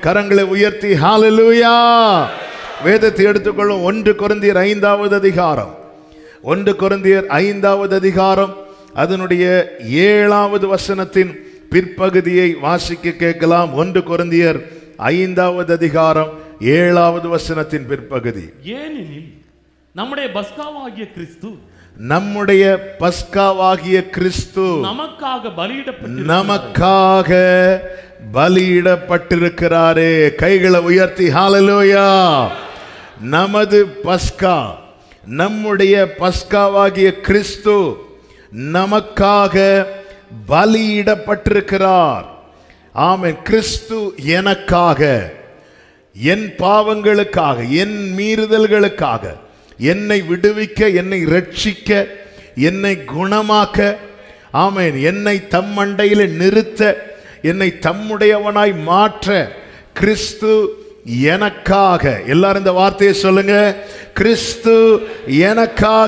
கரங்களை உயர்த்தி ஹalleluya வேதத்தை எடுத்துக்கொள்ளும் ஒன்று கொரிந்தியர் ஐந்தாவது அதிகாரம் ஒன்று கொரிந்தியர் ஐந்தாவது அதிகாரம் அதனுடைய ஏழாவது வசனத்தின் பிற்பகுதியை வாசிக்க கேட்கலாம் ஒன்று கொரிந்தியர் ஐந்தாவது அதிகாரம் ஏழாவது வசனத்தின் பிற்பகுதி ஏனெனில் நம்முடைய பஸ்காவாகிய கிறிஸ்து நம்முடைய பஸ்காவாகிய கிறிஸ்து நமக்காக பலியிடப்பட்டு நமக்காக பலியிடப்பட்டிருக்கிறாரே கைகளை உயர்த்தி ஹalleluya நமது பஸ்கா நம்முடைய பஸ்காவாகிய கிறிஸ்து நமக்காக பலியிடப்பட்டிருக்கிறார் ஆமென் கிறிஸ்து எனக்காக என் பாவங்களுக்காக என் மீறுதல்களுக்காக என்னை விடுவிக்க என்னை ரட்சிக்க என்னை குணமாக்க ஆமென் என்னை தம் மண்டையில நிறுத்த என்னை தம்முடையவனாய் மாற்ற கிறிஸ்து எனக்காக எல்லாரும் இந்த வார்த்தையை சொல்லுங்க கிறிஸ்து எனக்காக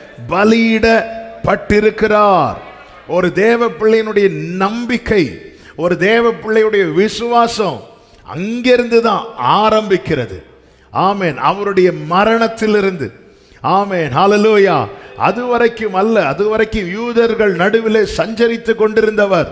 பலியிடப்பட்டிருக்கிறார் ஒரு தேவ பிள்ளையினுடைய நம்பிக்கை ஒரு தேவ பிள்ளையுடைய விசுவாசம் அங்கிருந்து தான் ஆரம்பிக்கிறது ஆமென் அவருடைய மரணத்திலிருந்து ஆமென் ஹalleluya அது வரைக்கும் அல்ல அது வரைக்கும் யூதர்கள் நடுவிலே சஞ்சரித்து கொண்டிருந்தவர்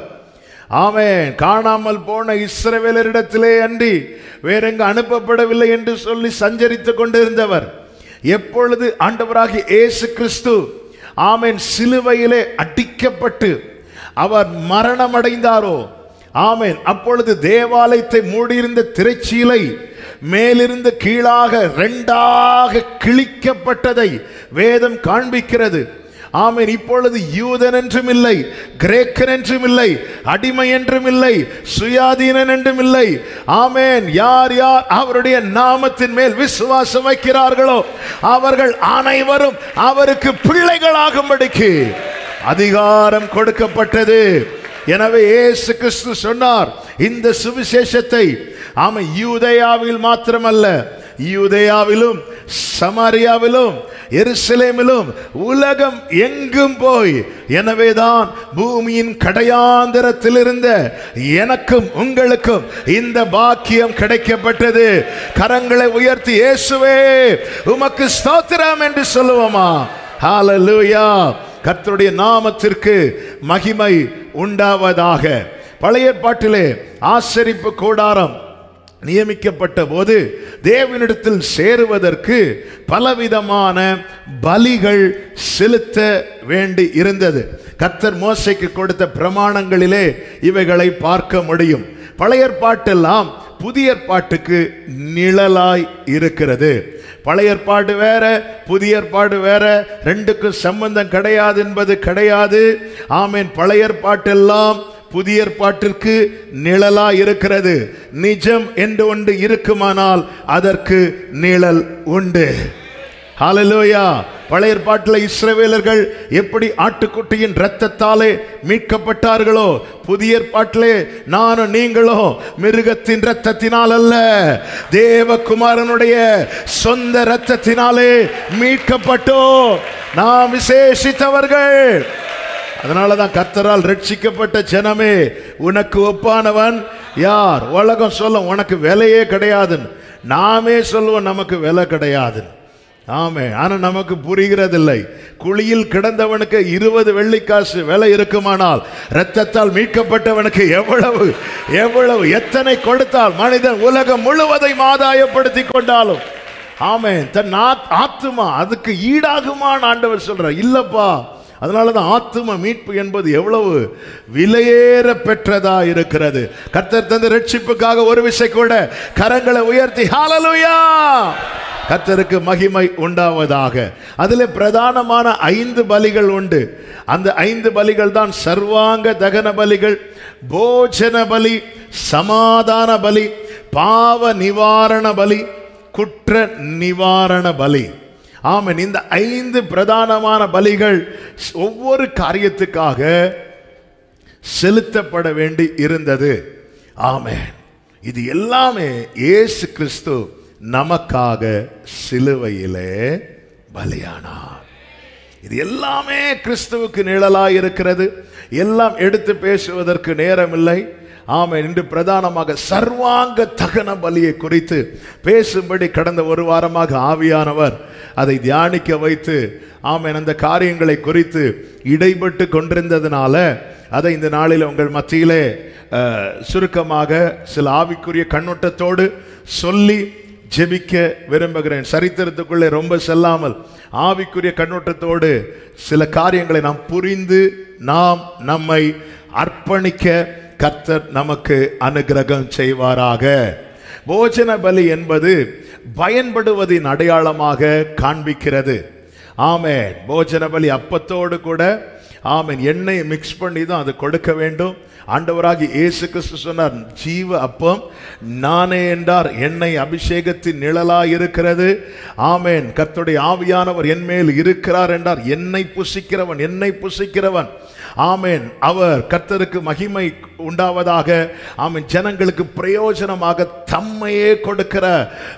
ஆமென் காணாமல் போன இஸ்ரவேலரிடத்திலே அன்றி வேறெங்க அனுப்பப்படவில்லை என்று சொல்லி சஞ்சரித்து கொண்டிருந்தவர் எப்பொழுது ஆண்டவராகிய இயேசு கிறிஸ்து ஆமென் சிலுவையிலே அடிக்கப்பட்டு அவர் மரணமடைந்தாரோ ஆமென் அப்பொழுது தேவாலயத்தை மூடியிருந்த திரைச்சீலை மேலிருந்து கீழாக ரெண்டாக கிழிக்கப்பட்டதை வேதம் காண்பிக்கிறது ஆமென் இப்பொழுது யூதன் என்றும் இல்லை கிரேக்கன் என்றும் இல்லை அடிமை என்றும் இல்லை சுயாதீனன் என்றும் இல்லை ஆமென் யார் யார் அவருடைய நாமத்தின் மேல் விசுவாசம் வைக்கிறார்களோ அவர்கள் அனைவரும் அவருக்கு பிள்ளைகளாகும்படிக்கு அதிகாரம் கொடுக்கப்பட்டது எனவே இயேசு கிறிஸ்து சொன்னார் இந்த சுவிசேஷத்தை ஆமை யூதேயாவில் மாத்திரமல்ல யூதேயாவிலும் சமாரியாவிலும் எருசலேமிலும் உலகம் எங்கும் போய் எனவேதான் பூமியின் கடையாந்தரத்தில் இருந்த எனக்கும் உங்களுக்கும் இந்த பாக்கியம் கிடைக்கப்பட்டது கரங்களை உயர்த்தி இயேசுவே உமக்கு ஸ்தோத்திரம் என்று சொல்லுவோமா ஹalleluya கர்த்தருடைய நாமத்திற்கு மகிமை உண்டாவதாக பழைய ஏற்பாட்டிலே ஆசரிப்பு கூடாரம் நியமிக்கப்பட்ட போது தேவனிடத்தில் சேருவதற்கு பலவிதமான பலிகள் செலுத்த வேண்டி இருந்தது கர்த்தர் மோசைக்கு கொடுத்த பிரமாணங்களிலே இவைகளை பார்க்க முடியும் பழைய ஏற்பாட்டெல்லாம் புதிய ஏற்பாட்டுக்கு நிழலாய் இருக்கிறது பழைய ஏற்பாடு வேற புதிய ஏற்பாடு வேற ரெண்டுக்கும் சம்பந்தம் கிடையாது என்பது கிடையாது ஆமீன் பழைய ஏற்பாட்டெல்லாம் புதிய ஏற்பாட்டிற்கு நிழலா இருக்கிறது நிஜம் என்று ஒன்று இருக்குமானால் அதற்கு நிழல் உண்டு ஹalleluya பழைய ஏற்பாட்டில் இஸ்ரவேலர்கள் எப்படி ஆட்டுக்குட்டியின் இரத்தத்தாலே மீட்கப்பட்டார்களோ புதிய ஏற்பாட்டிலே நானும் நீங்களோ மிருகத்தின் இரத்தத்தினால் அல்ல தேவகுமாரனுடைய சொந்த இரத்தத்தினாலே மீட்கப்பட்டோம் நாம் விசேஷித்தவர்கள் அதனால தான் கர்த்தரால் ரட்சிக்கப்பட்ட ஜனமே உனக்கு ஒப்பானவன் யார் உலகம் சொல்லும் உனக்கு விலையே கிடையாதுன்னு நாமே சொல்லுவோம் நமக்கு விலை கிடையாதுன்னு ஆமே ஆனா நமக்கு புரிகிறதில்லை குழியில் கிடந்தவனுக்கு இருபது வெள்ளிக்காசு விலை இருக்குமானால் இரத்தத்தால் மீட்கப்பட்டவனுக்கு எவ்வளவு எவ்வளவு எத்தனை கொடுத்தால் மனிதன் உலகம் முழுவதையும் ஆதாயப்படுத்தி கொண்டாலும் ஆமே தன் ஆத்- ஆத்துமா அதுக்கு ஈடாகுமான்னு ஆண்டவர் சொல்றார் இல்லப்பா அதனால தான் ஆத்தும மீட்பு என்பது எவ்வளவு விலையேற பெற்றதா இருக்கிறது கர்த்தர் தந்த ரட்சிப்புக்காக ஒரு விசை கூட கரங்களை உயர்த்தி ஹalleluya கர்த்தருக்கு மகிமை உண்டாவதாக அதில் பிரதானமான ஐந்து பலிகள் உண்டு அந்த ஐந்து பலிகள் தான் சர்வாங்க தகன பலிகள் போஜன பலி சமாதான பலி பாவ நிவாரண பலி குற்ற நிவாரண பலி ஆமென் இந்த ஐந்து பிரதானமான பலிகள் ஒவ்வொரு காரியத்துக்காக செலுத்தப்பட வேண்டி இருந்தது ஆமென் இது எல்லாமே இயேசு கிறிஸ்து நமக்காக சிலுவையிலே பலியானார் இது எல்லாமே கிறிஸ்துவுக்கு நிழலாய் இருக்கிறது எல்லாம் எடுத்து பேசுவதற்கு நேரமில்லை ஆமென் இன்று பிரதானமாக சர்வாங்க தகன பலியை குறித்து பேசும்படி கடந்த ஒரு வாரமாக ஆவியானவர் அதை தியானிக்க வைத்து ஆமென் அந்த காரியங்களை குறித்து இடைப்பட்டு கொண்டிருந்ததுனால அதை இந்த நாளில் உங்கள் மத்தியிலே அஹ், சுருக்கமாக சில ஆவிக்குரிய கண்ணோட்டத்தோடு சொல்லி ஜெபிக்க விரும்புகிறேன் சரித்திரத்துக்குள்ளே ரொம்ப செல்லாமல் ஆவிக்குரிய கண்ணோட்டத்தோடு சில காரியங்களை நாம் புரிந்து நாம் நம்மை அர்ப்பணிக்க கர்த்தர் நமக்கு அனுகிரகம் செய்வாராக போஜன பலி என்பது பயன்படுவதின் அடையாளமாக காண்பிக்கிறது ஆமென் போஜன பலி அப்பத்தோடு கூட ஆமென் எண்ணெயை மிக்ஸ் பண்ணி தான் அது கொடுக்க வேண்டும் ஆண்டவராகி இயேசு கிறிஸ்து சொன்னார் ஜீவ அப்பம் நானே என்றார் எண்ணெய் அபிஷேகத்தின் நிழலா இருக்கிறது ஆமென் கர்த்தருடைய ஆவியானவர் என் மேல் இருக்கிறார் என்றார் என்னை புசிக்கிறவன் என்னை புசிக்கிறவன் ஆமென் அவர் கர்த்தருக்கு மகிமை உண்டாவதாக ஆமென் ஜனங்களுக்கு பிரயோஜனமாக தம்மையே கொடுக்கிற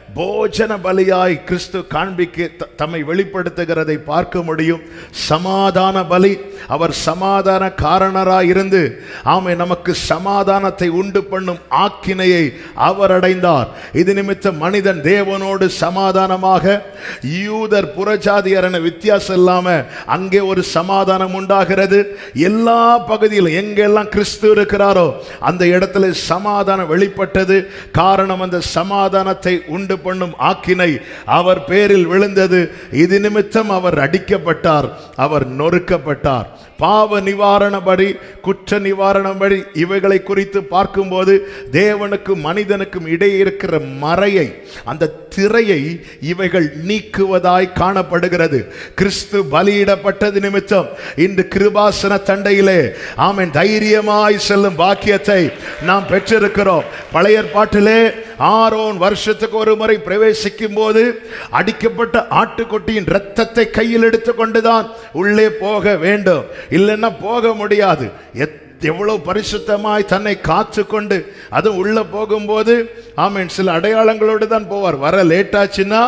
போஜன பலியாய் கிறிஸ்து காண்பிக்க த- தம்மை வெளிப்படுத்துகிறதை பார்க்க முடியும் சமாதான பலி அவர் சமாதான காரணராய் இருந்து ஆமை நமக்கு சமாதானத்தை உண்டு பண்ணும் ஆக்கினையை அவர் அடைந்தார் இது நிமித்தம் மனிதன் தேவனோடு சமாதானமாக யூதர் புறஜாதியர் என வித்தியாசம் இல்லாம அங்கே ஒரு சமாதானம் உண்டாகிறது எல்லா பகுதியிலும் எங்கெல்லாம் கிறிஸ்து இருக்கிறாரோ அந்த இடத்துல சமாதானம் வெளிப்பட்டது காரணம் அந்த சமாதானத்தை உண்டு பண்ணும் ஆக்கினை அவர் பேரில் விழுந்தது இது நிமித்தம் அவர் அடிக்கப்பட்டார் அவர் நொறுக்கப்பட்டார் பாவ நிவாரணபடி குற்ற நிவாரணபடி இவைகளை குறித்து பார்க்கும்போது தேவனுக்கும் மனிதனுக்கும் இடையே இருக்கிற மறையை அந்த திரையை இவைகள் நீக்குவதாய் காணப்படுகிறது கிறிஸ்து பலியிடப்பட்டது நிமித்தம் இன்று கிருபாசன தண்டையிலே ஆமென் தைரியமாய் செல்லும் பாக்கியத்தை நாம் பெற்றிருக்கிறோம் பழைய ஏற்பாட்டிலே ஆரோன் வருஷத்துக்கு ஒரு முறை பிரவேசிக்கும் போது அடிக்கப்பட்ட ஆட்டுக்குட்டியின் ரத்தத்தை கையில் எடுத்துக்கொண்டுதான் உள்ளே போக வேண்டும் இல்லைன்னா போக முடியாது எத்- எவ்வளவு பரிசுத்தமாய் தன்னை காத்து கொண்டு அதுவும் உள்ள போகும்போது ஆமென் சில அடையாளங்களோடு தான் போவார் வர லேட் ஆச்சுன்னா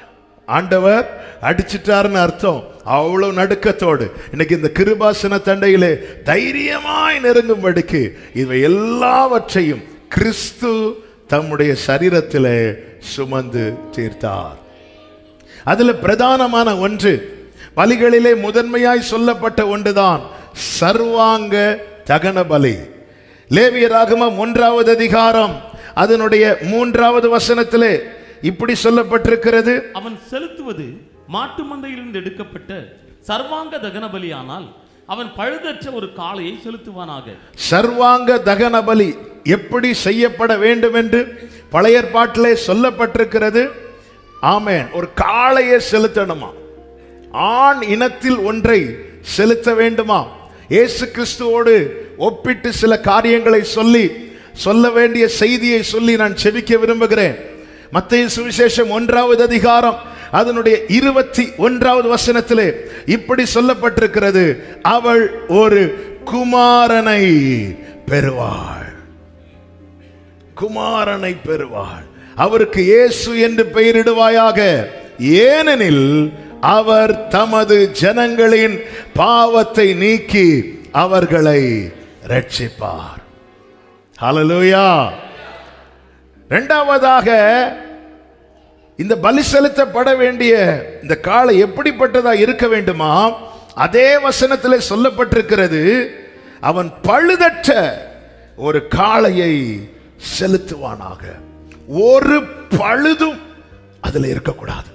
ஆண்டவர் அடிச்சிட்டாருன்னு அர்த்தம் அவ்வளவு நடுக்கத்தோடு இன்னைக்கு இந்த கிருபாசன தண்டையிலே தைரியமாய் நெருங்கும்படிக்கு இவை எல்லாவற்றையும் கிறிஸ்து தம்முடைய சரீரத்திலே சுமந்து தீர்த்தார் அதுல பிரதானமான ஒன்று பலிகளிலே முதன்மையாய் சொல்லப்பட்ட ஒன்றுதான் சர்வாங்க தகன பலி லேவியராகமம் ஒன்றாவது அதிகாரம் அதனுடைய மூன்றாவது வசனத்திலே இப்படி சொல்லப்பட்டிருக்கிறது அவன் செலுத்துவது மாட்டு மந்தையிலிருந்து எடுக்கப்பட்ட சர்வாங்க தகன பலியானால் அவன் பழுதற்ற ஒரு காளையை செலுத்துவானாக சர்வாங்க தகன பலி எப்படி செய்யப்பட வேண்டும் என்று பழைய ஏற்பாட்டிலே சொல்லப்பட்டிருக்கிறது ஆமென் ஒரு காளையை செலுத்தணுமா ஆண் இனத்தில் ஒன்றை செலுத்த வேண்டுமா இயேசு கிறிஸ்துவோடு ஒப்பிட்டு சில காரியங்களை சொல்லி சொல்ல வேண்டிய செய்தியை சொல்லி நான் செபிக்க விரும்புகிறேன் மத்திய சுவிசேஷம் ஒன்றாவது அதிகாரம் அதனுடைய இருபத்தி ஒன்றாவது வசனத்திலே இப்படி சொல்லப்பட்டிருக்கிறது அவள் ஒரு குமாரனை பெறுவாள் குமாரனை பெறுவாள் அவருக்கு இயேசு என்று பெயரிடுவாயாக ஏனெனில் அவர் தமது ஜனங்களின் பாவத்தை நீக்கி அவர்களை ரட்சிப்பார் ஹalleluya இரண்டாவதாக இந்த பலி செலுத்தப்பட வேண்டிய இந்த காளை எப்படிப்பட்டதா இருக்க வேண்டுமா அதே வசனத்திலே சொல்லப்பட்டிருக்கிறது அவன் பழுதற்ற ஒரு காளையை செலுத்துவானாக ஒரு பழுதும் அதுல இருக்கக்கூடாது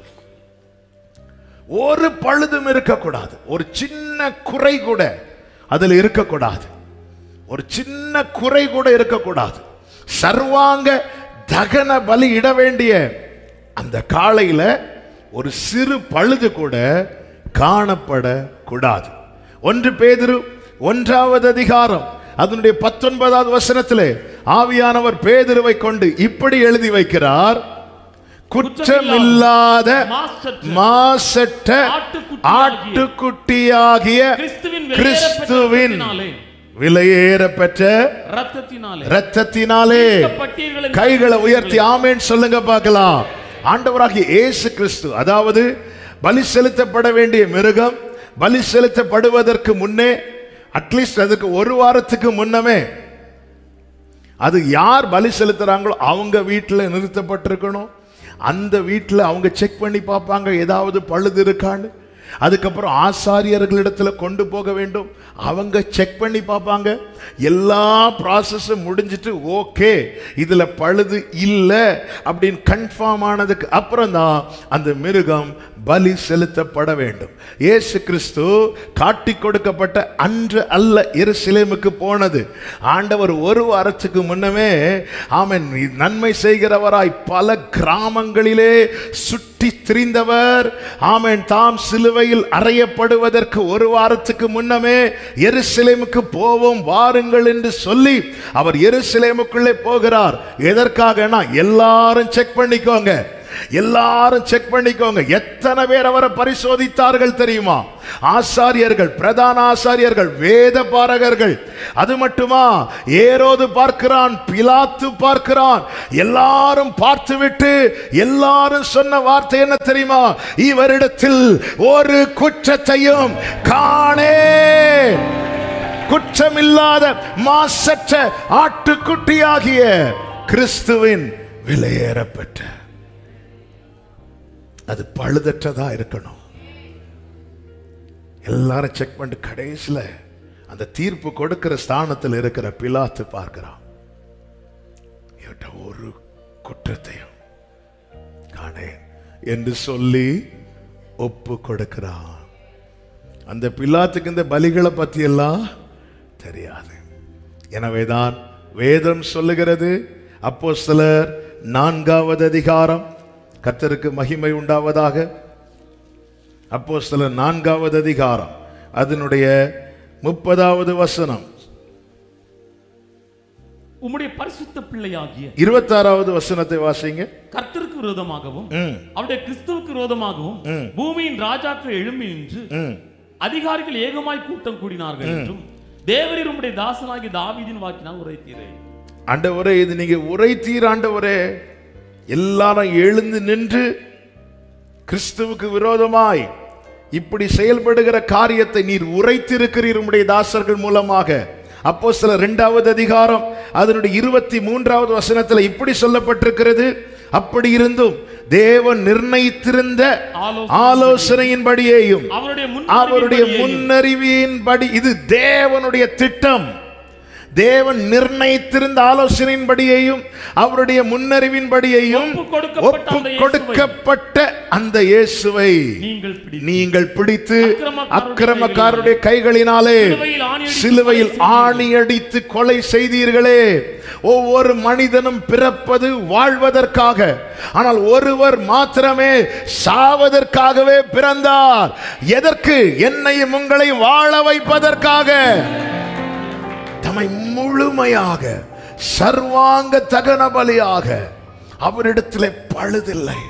ஒரு பழுதும் இருக்கக்கூடாது ஒரு சின்ன குறை கூட அதுல இருக்கக்கூடாது ஒரு சின்ன குறை கூட இருக்கக்கூடாது சர்வாங்க தகன பலி இட வேண்டிய அந்த காளையில ஒரு சிறு பழுது கூட காணப்படக்கூடாது ஒன்று பேதுரு ஒன்றாவது அதிகாரம் அதனுடைய பத்தொன்பதாவது வசனத்திலே ஆவியானவர் பேதுருவை கொண்டு இப்படி எழுதி வைக்கிறார் குற்றமில்லாத மாசற்ற மாசற்ற ஆட்டுக்குட்டியாகிய கிறிஸ்துவின் கிறிஸ்துவின் ரத்தத்தினாலே, விலையேற பெற்ற ரத்தத்தினாலே ரத்தத்தினாலே மீட்கப்பட்டீர்கள் என்று கைகளை உயர்த்தி ஆமேன் சொல்லுங்க பார்க்கலாம் ஆண்டவராகிய இயேசு கிறிஸ்து அதாவது பலி செலுத்தப்பட வேண்டிய மிருகம் பலி செலுத்தப்படுவதற்கு முன்னே அட்லீஸ்ட் அதுக்கு ஒரு வாரத்துக்கு முன்னமே அது யார் பலி செலுத்துறாங்களோ அவங்க வீட்டில் நிறுத்தப்பட்டிருக்கணும் அந்த வீட்டில் அவங்க செக் பண்ணி பார்ப்பாங்க ஏதாவது பழுது இருக்கான்னு அதுக்கப்புறம் ஆசாரியர்களிடத்துல கொண்டு போக வேண்டும் அவங்க செக் பண்ணி பார்ப்பாங்க எல்லா ப்ராசஸும் முடிஞ்சிட்டு ஓகே இதுல பழுது இல்லை அப்படின்னு கன்ஃபார்ம் ஆனதுக்கு அப்புறம் தான் அந்த மிருகம் பலி செலுத்தப்பட வேண்டும் இயேசு கிறிஸ்து காட்டி கொடுக்கப்பட்ட அன்று அல்ல எருசலேமுக்கு போனது ஆண்டவர் ஒரு வாரத்துக்கு முன்னமே ஆமென் நன்மை செய்கிறவராய் பல கிராமங்களிலே சுற்றி திரிந்தவர் ஆமென் தாம் சிலுவையில் அறையப்படுவதற்கு ஒரு வாரத்துக்கு முன்னமே எருசலேமுக்கு போவோம் வாருங்கள் என்று சொல்லி அவர் எருசலேமுக்குள்ளே போகிறார் எதற்காகனா எல்லாரும் செக் பண்ணிக்கோங்க எல்லாரும் செக் பண்ணிக்கோங்க எத்தனை பேர் அவரை பரிசோதித்தார்கள் தெரியுமா ஆசாரியர்கள் பிரதான ஆசாரியர்கள் வேத பாரகர்கள் அது மட்டுமா ஏரோது பார்க்கிறான் பிலாத்து பார்க்கிறான் எல்லாரும் பார்த்துவிட்டு எல்லாரும் சொன்ன வார்த்தை என்ன தெரியுமா இவரிடத்தில் ஒரு குற்றத்தையும் காணே குற்றமில்லாத மாசற்ற ஆட்டுக்குட்டியாகிய கிறிஸ்துவின் விலையேறப்பெற்ற அது பழுதற்றதா இருக்கணும் எல்லாரும் செக் பண்ணிட்டு கடைசியில் அந்த தீர்ப்பு கொடுக்கிற ஸ்தானத்தில் இருக்கிற பிலாத்து பார்க்கிறான் இவட்ட ஒரு குற்றத்தையும் காணேன் என்று சொல்லி ஒப்பு கொடுக்கிறான் அந்த பிலாத்துக்கு இந்த பலிகளை பத்தி எல்லாம் தெரியாது எனவேதான் வேதம் சொல்லுகிறது அப்போ சிலர் நான்காவது அதிகாரம் கர்த்தருக்கு மகிமை உண்டாவதாக அப்போ சிலர் நான்காவது அதிகாரம் அதனுடைய முப்பதாவது வசனம் உம்முடைய பரிசுத்த பிள்ளையாகிய இருபத்தாறாவது வசனத்தை வாசிங்க கர்த்தருக்கு விரோதமாகவும் ம், அவருடைய கிறிஸ்துவுக்கு விரோதமாகவும் ம். பூமியின் ராஜாக்கள் எழும்பி நின்று ம். அதிகாரிகள் ஏகமாய் கூட்டம் கூடினார்கள் என்றும் தேவரீர் உம்முடைய தாசனாகி தாவீதின் வாக்கினால் உரைத்தீரே ஆண்டவரே இது நீங்க உரைத்தீர் ஆண்டவரே எல்லாரும் எழுந்து நின்று கிறிஸ்துவுக்கு விரோதமாய் இப்படி செயல்படுகிற காரியத்தை நீர் உரைத்திருக்கிறீர் உம்முடைய தாசர்கள் மூலமாக அப்போ சில இரண்டாவது அதிகாரம் அதனுடைய இருபத்தி மூன்றாவது வசனத்துல இப்படி சொல்லப்பட்டிருக்கிறது அப்படி இருந்தும் தேவன் நிர்ணயித்திருந்த ஆலோசனை ஆலோசனையின்படியேயும் அவருடைய முன் அவருடைய முன்னறிவியின்படி இது தேவனுடைய திட்டம் தேவன் நிர்ணயித்திருந்த ஆலோசனையின்படியையும் அவருடைய முன்னறிவின்படியையும் ஒப்புக் கொடுக்கப்பட்ட ஒப்பு அந்த இயேசுவை கொடுக்கப்பட்ட அந்த இயேசுவை நீங்கள் பிடி நீங்கள் பிடித்து அக்கிரமக்காரருடைய அக்கிரமக்காரருடைய கைகளினாலே சிலுவையில் ஆணியடித்து சிலுவையில் கொலை ஆணியடித்து கொலை செய்தீர்களே ஒவ்வொரு மனிதனும் பிறப்பது வாழ்வதற்காக ஆனால் ஒருவர் மாத்திரமே சாவதற்காகவே பிறந்தார் எதற்கு என்னையும் உங்களை வாழ வைப்பதற்காக தம்மை முழுமையாக சர்வாங்க தகன பலியாக அவரிடத்திலே பழுதில்லை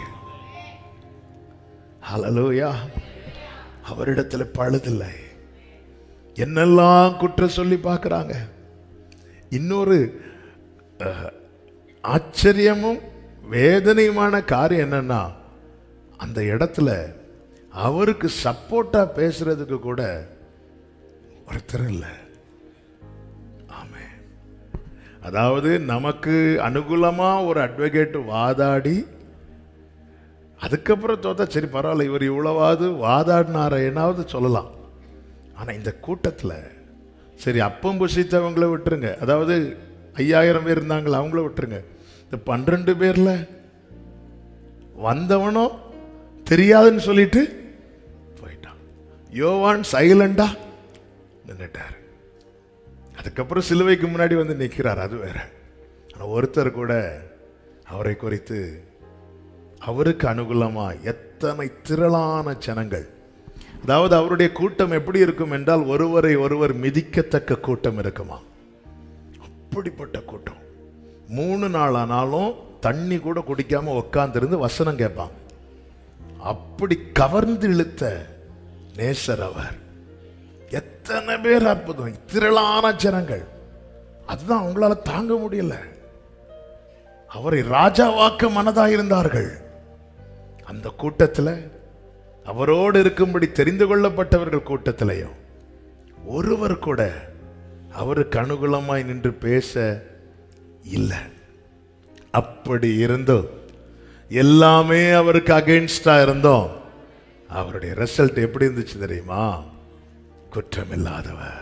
ஹalleluya அவரிடத்துல பழுதில்லை என்னெல்லாம் குற்றம் சொல்லி பார்க்கறாங்க இன்னொரு அஹ், ஆச்சரியமும் வேதனையுமான காரியம் என்னன்னா அந்த இடத்துல அவருக்கு சப்போர்ட்டா பேசுறதுக்கு கூட ஒருத்தர் இல்லை ஆமே அதாவது நமக்கு அனுகூலமா ஒரு அட்வொகேட் வாதாடி அதுக்கப்புறம் தோத்தா சரி பரவாயில்ல இவர் இவ்வளவாவது வாதாடினார என்னாவது சொல்லலாம் ஆனா இந்த கூட்டத்துல சரி அப்பம் புசித்தவங்கள விட்டுருங்க அதாவது ஐயாயிரம் பேர் இருந்தாங்களே அவங்கள விட்டுருங்க இந்த பன்னிரண்டு பேர்ல வந்தவனும் தெரியாதுன்னு சொல்லிட்டு போயிட்டான் யோவான் சைலண்டா நின்னுட்டார் அதுக்கப்புறம் சிலுவைக்கு முன்னாடி வந்து நிற்கிறார் அது வேற ஆனா ஒருத்தர் கூட அவரை குறித்து அவருக்கு அனுகூலமா எத்தனை திரளான ஜனங்கள் அதாவது அவருடைய கூட்டம் எப்படி இருக்கும் என்றால் ஒருவரை ஒருவர் மிதிக்கத்தக்க கூட்டம் இருக்குமா அப்படிப்பட்ட கூட்டம் மூணு நாள் ஆனாலும் தண்ணி கூட குடிக்காம உட்கார்ந்திருந்து வசனம் கேட்பாங்க அப்படி கவர்ந்து இழுத்த நேசர் அவர் எத்தனை பேர் அற்புதம் திரளான ஜனங்கள் அதுதான் அவங்களால தாங்க முடியல அவரை ராஜாவாக்க மனதாக இருந்தார்கள் அந்த கூட்டத்தில் அவரோடு இருக்கும்படி தெரிந்து கொள்ளப்பட்டவர்கள் கூட்டத்திலையும் ஒருவர் கூட அவருக்கு அனுகூலமாய் நின்று பேச இல்லை அப்படி இருந்தோம் எல்லாமே அவருக்கு அகைன்ஸ்டா இருந்தோம் அவருடைய ரிசல்ட் எப்படி இருந்துச்சு தெரியுமா குற்றமில்லாதவர்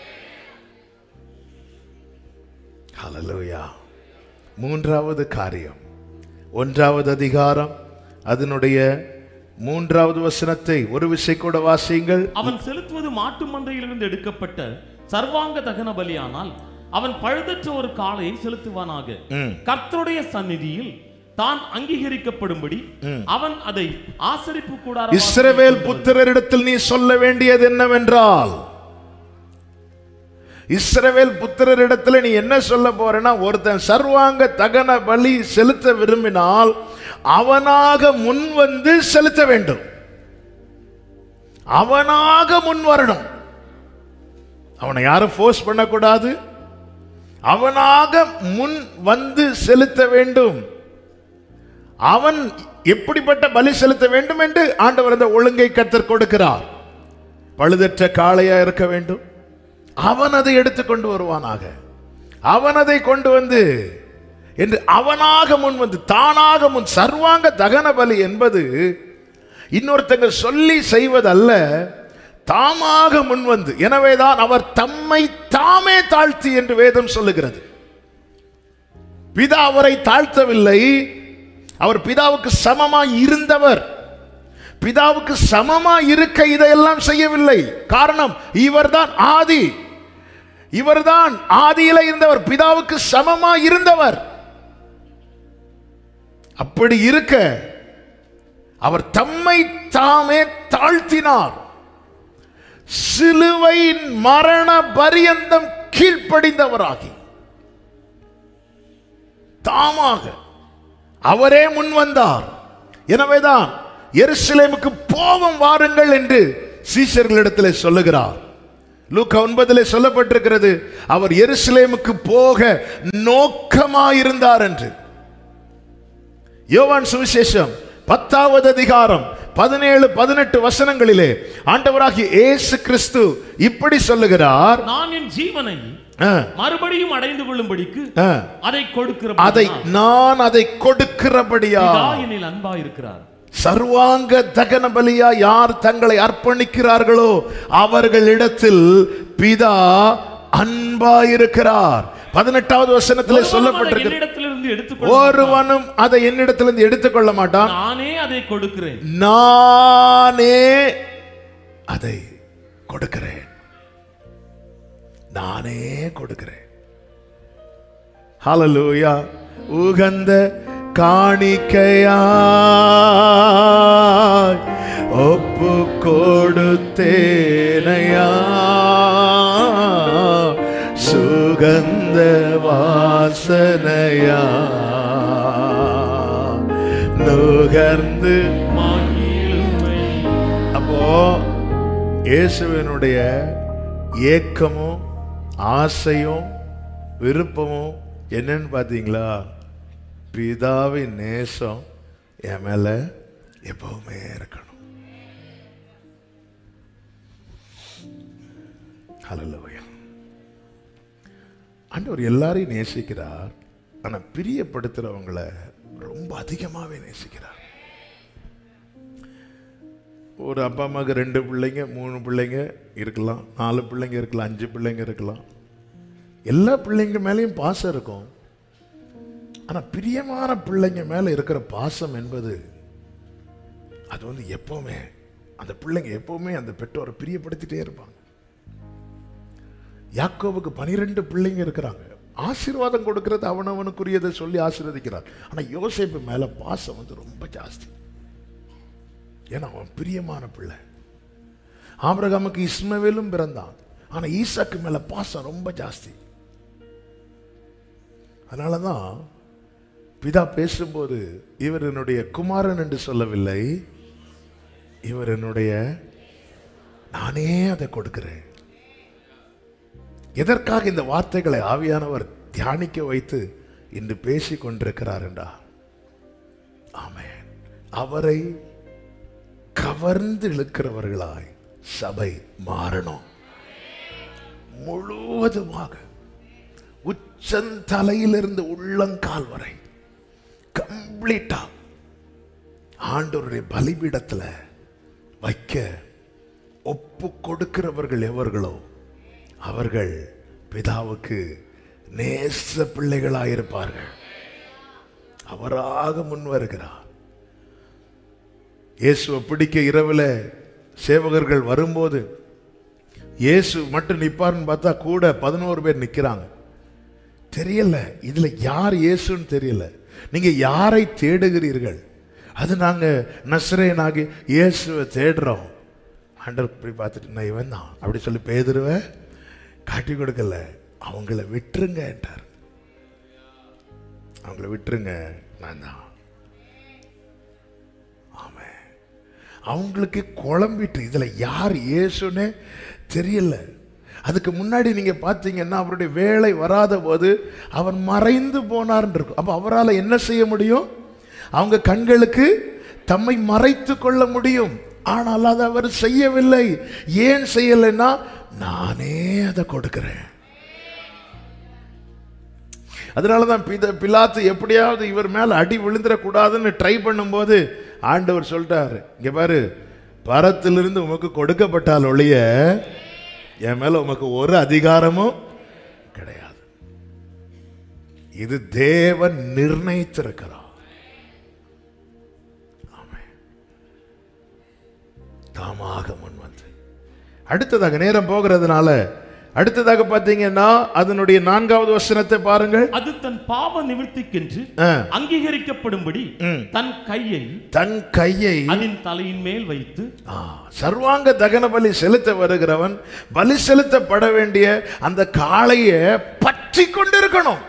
ஹalleluya மூன்றாவது காரியம் ஒன்றாவது அதிகாரம் அதனுடைய மூன்றாவது வசனத்தை ஒரு விசை கூட வாசியுங்கள் அவன் செலுத்துவது மாட்டு மந்தையிலிருந்து எடுக்கப்பட்ட சர்வாங்க தகன பலியானால் அவன் பழுதற்ற ஒரு காளையை செலுத்துவானாக ம். கர்த்தருடைய சந்நிதியில் தான் அங்கீகரிக்கப்படும்படி அவன் அதை ஆசரிப்பு கூடார இஸ்ரவேல் புத்திரரிடத்தில் நீ சொல்ல வேண்டியது என்னவென்றால் இஸ்ரவேல் புத்திரரிடத்தில் நீ என்ன சொல்ல போறேன்னா ஒருத்தன் சர்வாங்க தகன பலி செலுத்த விரும்பினால் அவனாக முன் வந்து செலுத்த வேண்டும் அவனாக முன் வரணும் அவனை யாரும் ஃபோர்ஸ் பண்ணக்கூடாது அவனாக முன் வந்து செலுத்த வேண்டும் அவன் எப்படிப்பட்ட பலி செலுத்த வேண்டும் என்று ஆண்டவர் அந்த ஒழுங்கை கத்தர் கொடுக்கிறார் பழுதற்ற காளையா இருக்க வேண்டும் அவன் அதை எடுத்துக்கொண்டு வருவானாக அவன் அதை கொண்டு வந்து என்று அவனாக முன் வந்து தானாக முன் சர்வாங்க தகன பலி என்பது இன்னொருத்தங்க சொல்லி செய்வதல்ல தாமாக முன் வந்து எனவேதான் அவர் தம்மை தாமே தாழ்த்தி என்று வேதம் சொல்லுகிறது பிதா அவரை தாழ்த்தவில்லை அவர் பிதாவுக்கு சமமாய் இருந்தவர் பிதாவுக்கு சமமாய் இருக்க இதையெல்லாம் செய்யவில்லை காரணம் இவர்தான் ஆதி இவர்தான் ஆதியில இருந்தவர் பிதாவுக்கு சமமாய் இருந்தவர் அப்படி இருக்க அவர் தம்மை தாமே தாழ்த்தினார் சிலுவையின் மரண பரியந்தம் கீழ்ப்படிந்தவராகி தாமாக அவரே முன் வந்தார் எனவேதான் எருசலேமுக்கு போவோம் வாருங்கள் என்று சீஷர்களிடத்தில் சொல்லுகிறார் லூக்கா ஒன்பதிலே சொல்லப்பட்டிருக்கிறது அவர் எருசலேமுக்கு போக நோக்கமாயிருந்தார் என்று யோவான் சுவிசேஷம் பத்தாவது அதிகாரம் பதினேழு பதினெட்டு வசனங்களிலே ஆண்டவராகிய இயேசு கிறிஸ்து இப்படி சொல்லுகிறார் நான் என் ஜீவனை ஆ, மறுபடியும் அடைந்து கொள்ளும்படிக்கு ஆ, அதை கொடுக்கிற அதை நான் அதை கொடுக்கிறபடியா என்னில் அன்பா இருக்கிறார் சர்வாங்க தகன பலியா யார் தங்களை அர்ப்பணிக்கிறார்களோ அவர்களிடத்தில் பிதா அன்பாயிருக்கிறார் பதினெட்டாவது வசனத்திலே சொல்லப்பட்டிருக்கு என்னிடத்திலிருந்து எடுத்துக்கொள்ள ஒருவனும் அதை என்னிடத்திலிருந்து எடுத்துக்கொள்ள மாட்டான் நானே அதை கொடுக்கிறேன் நானே அதை கொடுக்கிறேன் நானே கொடுக்கிறேன் ஹalleluya உகந்த காணிக்கையாய் ஒப்பு கொடுத்தேனையா சுகந்த வாசனையா நுகர்ந்து மகிழ்மை. அப்போ இயேசுவினுடைய ஏக்கமும் ஆசையும் விருப்பமும் என்னன்னு பார்த்தீங்களா பிதாவின் நேசம் என் மேல எப்பவுமே இருக்கணும் ஹalleluya ஆண்டவர் எல்லாரையும் நேசிக்கிறார் ஆனா பிரியப்படுத்துறவங்கள ரொம்ப அதிகமாவே நேசிக்கிறார் ஒரு அப்பா அம்மாவுக்கு ரெண்டு பிள்ளைங்க மூணு பிள்ளைங்க இருக்கலாம் நாலு பிள்ளைங்க இருக்கலாம் அஞ்சு பிள்ளைங்க இருக்கலாம் எல்லா பிள்ளைங்க மேலேயும் பாசம் இருக்கும் ஆனா பிரியமான பிள்ளைங்க மேல இருக்கிற பாசம் என்பது அது வந்து எப்பவுமே அந்த பிள்ளைங்க எப்பவுமே அந்த பெற்றோரை பிரியப்படுத்திட்டே இருப்பாங்க யாக்கோவுக்கு பனிரெண்டு பிள்ளைங்க இருக்கிறாங்க ஆசீர்வாதம் கொடுக்கிறது அவனவனுக்குரியதை சொல்லி ஆசீர்வதிக்கிறார் ஆனா யோசேப்பு மேல பாசம் வந்து ரொம்ப ஜாஸ்தி ஏன்னா அவன் பிரியமான பிள்ளை ஆபிரகாமுக்கு இஸ்மவேலும் பிறந்தான் ஆனா ஈசாக்கு மேல பாசம் ரொம்ப ஜாஸ்தி அதனாலதான் பிதா பேசும்போது இவர் என்னுடைய குமாரன் என்று சொல்லவில்லை இவர் என்னுடைய நானே அதை கொடுக்கிறேன் எதற்காக இந்த வார்த்தைகளை ஆவியானவர் தியானிக்க வைத்து இன்று பேசிக் கொண்டிருக்கிறார் என்றா ஆமென் அவரை கவர்ந்து இழுக்கிறவர்களாய் சபை மாறணும் முழுவதுமாக உச்சந்தலையிலிருந்து உள்ளங்கால் வரை கம்ப்ளீட்டா ஆண்டவருடைய பலிபீடத்துல வைக்க ஒப்பு கொடுக்கிறவர்கள் எவர்களோ அவர்கள் பிதாவுக்கு நேச பிள்ளைகளாயிருப்பார்கள் அவராக முன் வருகிறார் இயேசுவை பிடிக்க இரவுல சேவகர்கள் வரும்போது இயேசு மட்டும் நிப்பாருன்னு பார்த்தா கூட பதினோரு பேர் நிக்கிறாங்க தெரியல இதுல யார் இயேசுன்னு தெரியல நீங்க யாரை தேடுகிறீர்கள் அது நாங்க நஸ்ரேனாகி இயேசுவை தேடுறோம் ஆண்டவர் இப்படி பார்த்துட்டு நான் இவன் தான் அப்படி சொல்லி பேதுருவ காட்டி கொடுக்கல அவங்கள விட்டுருங்க என்றார் அவங்கள விட்டுருங்க நான் தான் ஆமென். அவங்களுக்கு குழம்பிட்டு இதுல யார் இயேசுன்னு தெரியல அதுக்கு முன்னாடி நீங்க பார்த்தீங்கன்னா அவருடைய வேலை வராத போது அவன் மறைந்து போனார்ன்னு இருக்கும் அப்ப அவரால் என்ன செய்ய முடியும் அவங்க கண்களுக்கு தம்மை மறைத்து கொள்ள முடியும் ஆனால் அதை அவர் செய்யவில்லை ஏன் செய்யலைன்னா நானே அதை கொடுக்கிறேன் அதனால தான் பித பிலாத்து எப்படியாவது இவர் மேல அடி விழுந்துடக்கூடாதுன்னு ட்ரை பண்ணும்போது ஆண்டவர் சொல்லிட்டாரு இங்க பாரு பரத்திலிருந்து உமக்கு கொடுக்கப்பட்டால் ஒழிய என் மேல உமக்கு ஒரு அதிகாரமும் கிடையாது இது தேவன் நிர்ணயித்திருக்கிறார் ஆமென். தாமாக முன் வந்து அடுத்ததாக நேரம் போகிறதுனால அடுத்ததாக பார்த்தீங்கன்னா அதனுடைய நான்காவது வசனத்தை பாருங்கள் அது தன் பாவ நிவர்த்திக்கென்று ஆ. அங்கீகரிக்கப்படும்படி ம். தன் கையை தன் கையை அதன் தலையின் மேல் வைத்து ஆ, சர்வாங்க தகன பலி செலுத்த வருகிறவன் பலி செலுத்தப்பட வேண்டிய அந்த காளையை பற்றி கொண்டிருக்கணும்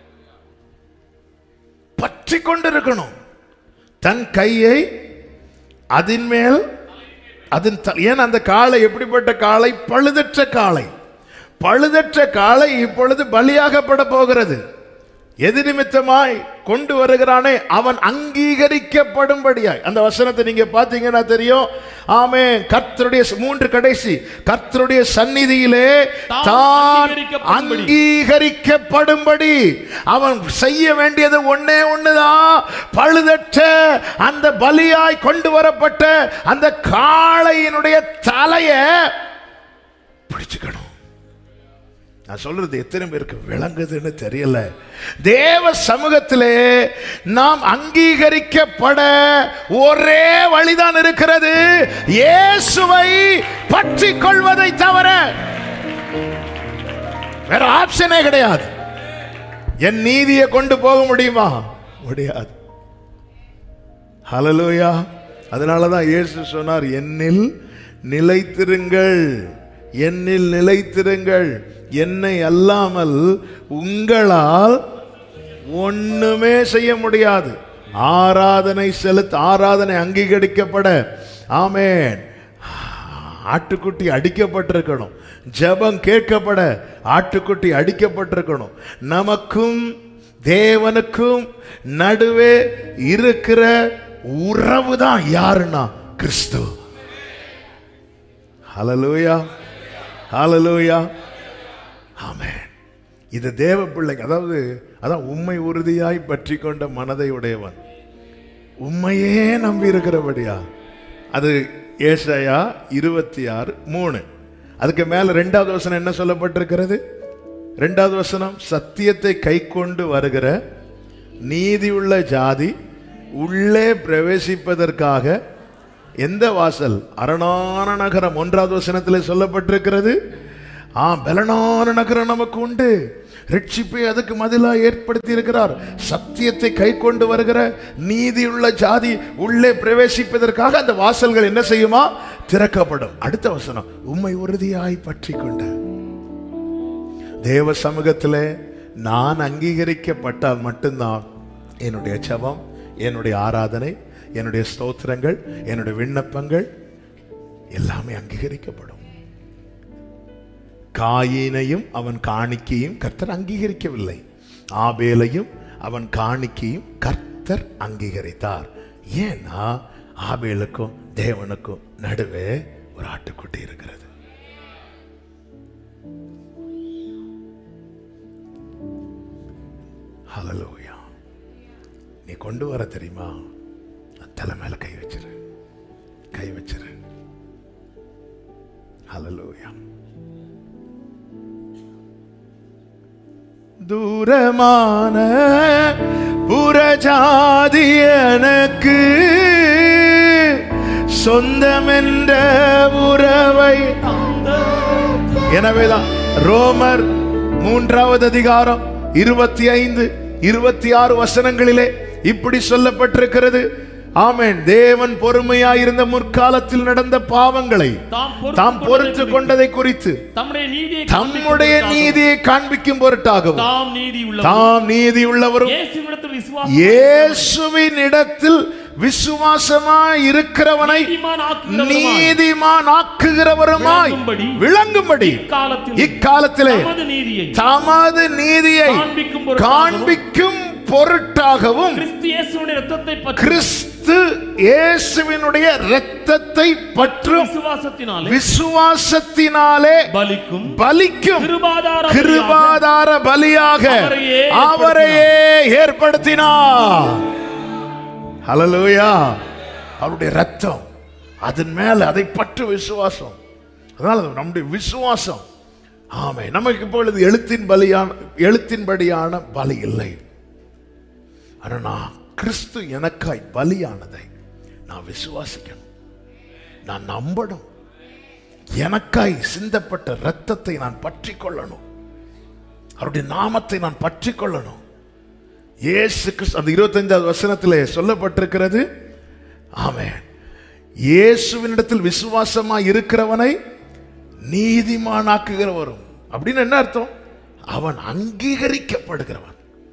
பற்றி கொண்டிருக்கணும் தன் கையை அதன் மேல் அதன் த- ஏன் அந்த காளை எப்படிப்பட்ட காளை பழுதற்ற காளை பழுதற்ற காளை இப்பொழுது பலியாகப்பட போகிறது எது நிமித்தமாய் கொண்டு வருகிறானே அவன் அங்கீகரிக்கப்படும்படியாய் அந்த வசனத்தை நீங்க பாத்தீங்கன்னா தெரியும் ஆமே கர்த்தருடைய ச- மூன்று கடைசி கர்த்தருடைய சந்நிதியிலே தான் தான் அங்கீகரிக்கப்படும்படி. அங்கீகரிக்கப்படும்படி அவன் செய்ய வேண்டியது ஒண்ணே ஒண்ணுதான் பழுதற்ற அந்த பலியாய் கொண்டு வரப்பட்ட அந்த காளையினுடைய தலைய பிடிச்சுக்கணும் நான் சொல்றது எத்தனை பேருக்கு விளங்குதுன்னு தெரியல தேவ சமூகத்திலே நாம் அங்கீகரிக்கப்பட ஒரே வழிதான் இருக்கிறது இயேசுவை பற்றி கொள்வதை தவிர வேற ஆப்ஷனே கிடையாது என் நீதியை கொண்டு போக முடியுமா முடியாது ஹalleluya அதனால தான் இயேசு சொன்னார் என்னில் நிலைத்திருங்கள் என்னில் நிலைத்திருங்கள் என்னை அல்லாமல் உங்களால் ஒண்ணுமே செய்ய முடியாது ஆராதனை செலுத்த ஆராதனை அங்கீகரிக்கப்பட ஆமென் ஆட்டுக்குட்டி அடிக்கப்பட்டிருக்கணும் ஜெபம் கேட்கப்பட ஆட்டுக்குட்டி அடிக்கப்பட்டிருக்கணும் நமக்கும் தேவனுக்கும் நடுவே இருக்கிற உறவு தான் யாருன்னா கிறிஸ்து ஹalleluya ஹalleluya ஆமென் இது தேவ பிள்ளைக்கு அதாவது அதான் உண்மை உறுதியாய் பற்றி கொண்ட மனதை உடையவன் உண்மையே நம்பி இருக்கிறபடியா அது ஏசாயா இருபத்தி ஆறு மூணு அதுக்கு மேல ரெண்டாவது வசனம் என்ன சொல்லப்பட்டிருக்கிறது ரெண்டாவது வசனம் சத்தியத்தை கை கொண்டு வருகிற நீதியுள்ள ஜாதி உள்ளே பிரவேசிப்பதற்காக எந்த வாசல் அரணான நகரம் ஒன்றாவது வசனத்தில் சொல்லப்பட்டிருக்கிறது ஆ பலனான நகரம் நமக்கு உண்டு ரட்சிப்பை அதுக்கு மதிலா ஏற்படுத்தி இருக்கிறார் சத்தியத்தை கை கொண்டு வருகிற நீதியுள்ள ஜாதி உள்ளே பிரவேசிப்பதற்காக அந்த வாசல்கள் என்ன செய்யுமா திறக்கப்படும் அடுத்த வசனம் உம்மை உறுதியாய் பற்றி கொண்ட தேவ சமூகத்திலே நான் அங்கீகரிக்கப்பட்டால் மட்டும்தான் என்னுடைய ஜெபம் என்னுடைய ஆராதனை என்னுடைய ஸ்தோத்திரங்கள் என்னுடைய விண்ணப்பங்கள் எல்லாமே அங்கீகரிக்கப்படும் காயினையும் அவன் காணிக்கையும் கர்த்தர் அங்கீகரிக்கவில்லை ஆபேலையும் அவன் காணிக்கையும் கர்த்தர் அங்கீகரித்தார் ஏன்னா ஆபேலுக்கும் தேவனுக்கும் நடுவே ஒரு ஆட்டுக்குட்டி இருக்கிறது ஹalleluya நீ கொண்டு வர தெரியுமா தலை மேல கை வச்சிரு கை வச்சிரு ஹalleluya தூரமான புறஜாதி எனக்கு சொந்தமென்ற உறவை எனவேதான் ரோமர் மூன்றாவது அதிகாரம் இருபத்தி ஐந்து இருபத்தி ஆறு வசனங்களிலே இப்படி சொல்லப்பட்டிருக்கிறது ஆமென் தேவன் பொறுமையாயிருந்த முற்காலத்தில் நடந்த பாவங்களை தாம் தாம் பொறுத்து கொண்டதை குறித்து தம்முடைய நீதியை தம்முடைய காண்பிக்கும் நீதியை காண்பிக்கும் பொருட்டாகவும் தாம் நீதி உள்ள தாம் நீதி உள்ளவரும் இயேசுவிடத்தில் விசுவாசம் இயேசுவின் இடத்தில் விசுவாசமாய் இருக்கிறவனை நீதிமான் ஆக்குகிறவருமாய் நீதிமான் ஆக்குகிறவருமாய் விளங்கும்படி விளங்கும்படி காலத்தில் இக்காலத்திலே தமது நீதியை தமது நீதியை காண்பிக்கும் பொருட்டாகவும் காண்பிக்கும் பொருட்டாகவும் கிறிஸ்து இயேசுவினுடைய ரத்தத்தை பற்றி கிறிஸ்து இயேசுவினுடைய இரத்தத்தை பற்றும் விசுவாசத்தினாலே விசுவாசத்தினாலே பலிக்கும் பலிக்கும் கிருபாதார கிருபாதார பலியாக அவரையே அவரையே ஏற்படுத்தினார் ஹalleluya அவருடைய ரத்தம் அதன் மேல அதை பற்று விசுவாசம் அதனால நம்முடைய விசுவாசம் ஆமே நமக்கு இப்பொழுது எழுத்தின் பலியான எழுத்தின்படியான பலி இல்லை ஆனா நான் கிறிஸ்து எனக்காய் பலியானதை நான் விசுவாசிக்கணும் நான் நம்பணும் எனக்காய் சிந்தப்பட்ட ரத்தத்தை நான் பற்றி கொள்ளணும் அவருடைய நாமத்தை நான் பற்றி கொள்ளணும் இயேசு கிறிஸ்து அந்த இருபத்தைந்தாவது வசனத்திலே சொல்லப்பட்டிருக்கிறது ஆமென் இயேசுவினிடத்தில் விசுவாசமா இருக்கிறவனை நீதிமானாக்குகிறவரும் அப்படின்னு என்ன அர்த்தம் அவன் அங்கீகரிக்கப்படுகிறவன்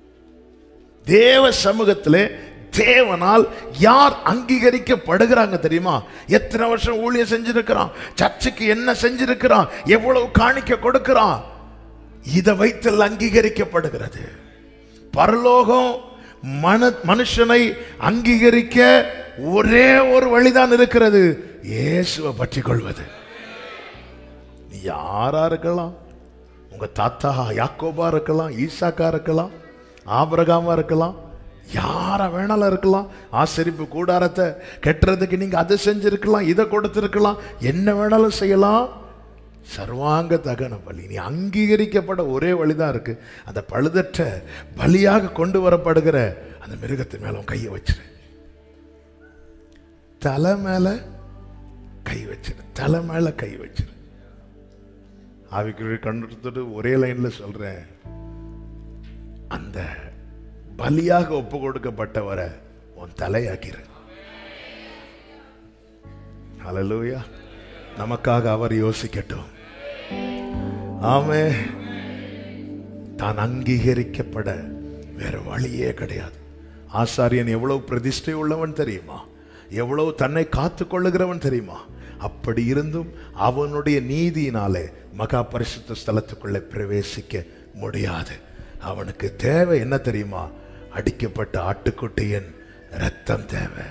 தேவ சமூகத்திலே தேவனால் யார் அங்கீகரிக்கப்படுகிறாங்க தெரியுமா எத்தனை வருஷம் ஊழியம் செஞ்சிருக்கிறான் சர்ச்சுக்கு என்ன செஞ்சிருக்கிறான் எவ்வளவு காணிக்க கொடுக்கிறான் இதை வைத்தல் அங்கீகரிக்கப்படுகிறது பரலோகம் மன மனுஷனை அங்கீகரிக்க ஒரே ஒரு வழிதான் இருக்கிறது இயேசுவை பற்றி கொள்வது நீ யாரா இருக்கலாம் உங்க தாத்தா யாக்கோபா இருக்கலாம் ஈசாக்கா இருக்கலாம் ஆபிரகாமா இருக்கலாம் யார வேணாலும் இருக்கலாம் ஆசரிப்பு கூடாரத்தை கெட்டுறதுக்கு நீங்க அதை செஞ்சிருக்கலாம் இதை கொடுத்திருக்கலாம் என்ன வேணாலும் செய்யலாம் சர்வாங்க தகன பலி நீ அங்கீகரிக்கப்பட ஒரே வழிதான் இருக்கு அந்த பழுதற்ற பலியாக கொண்டு வரப்படுகிற அந்த மிருகத்தின் மேல உன் கையை வச்சிரு தலை மேல கை வச்சிரு தலை மேல கை வச்சிரு ஆவிக்குரிய கண்டுட்டு ஒரே லைன்ல சொல்றேன் அந்த பலியாக ஒப்பு கொடுக்கப்பட்டவரை உன் தலையாக்கிரு ஹalleluya நமக்காக அவர் யோசிக்கட்டும் ஆமே தான் அங்கீகரிக்கப்பட வேற வழியே கிடையாது ஆசாரியன் எவ்வளவு பிரதிஷ்டை உள்ளவன் தெரியுமா எவ்வளவு தன்னை காத்து கொள்ளுகிறவன் தெரியுமா அப்படி இருந்தும் அவனுடைய நீதியினாலே மகா பரிசுத்த ஸ்தலத்துக்குள்ளே பிரவேசிக்க முடியாது அவனுக்கு தேவை என்ன தெரியுமா அடிக்கப்பட்ட ஆட்டுக்குட்டியின் ரத்தம் தேவை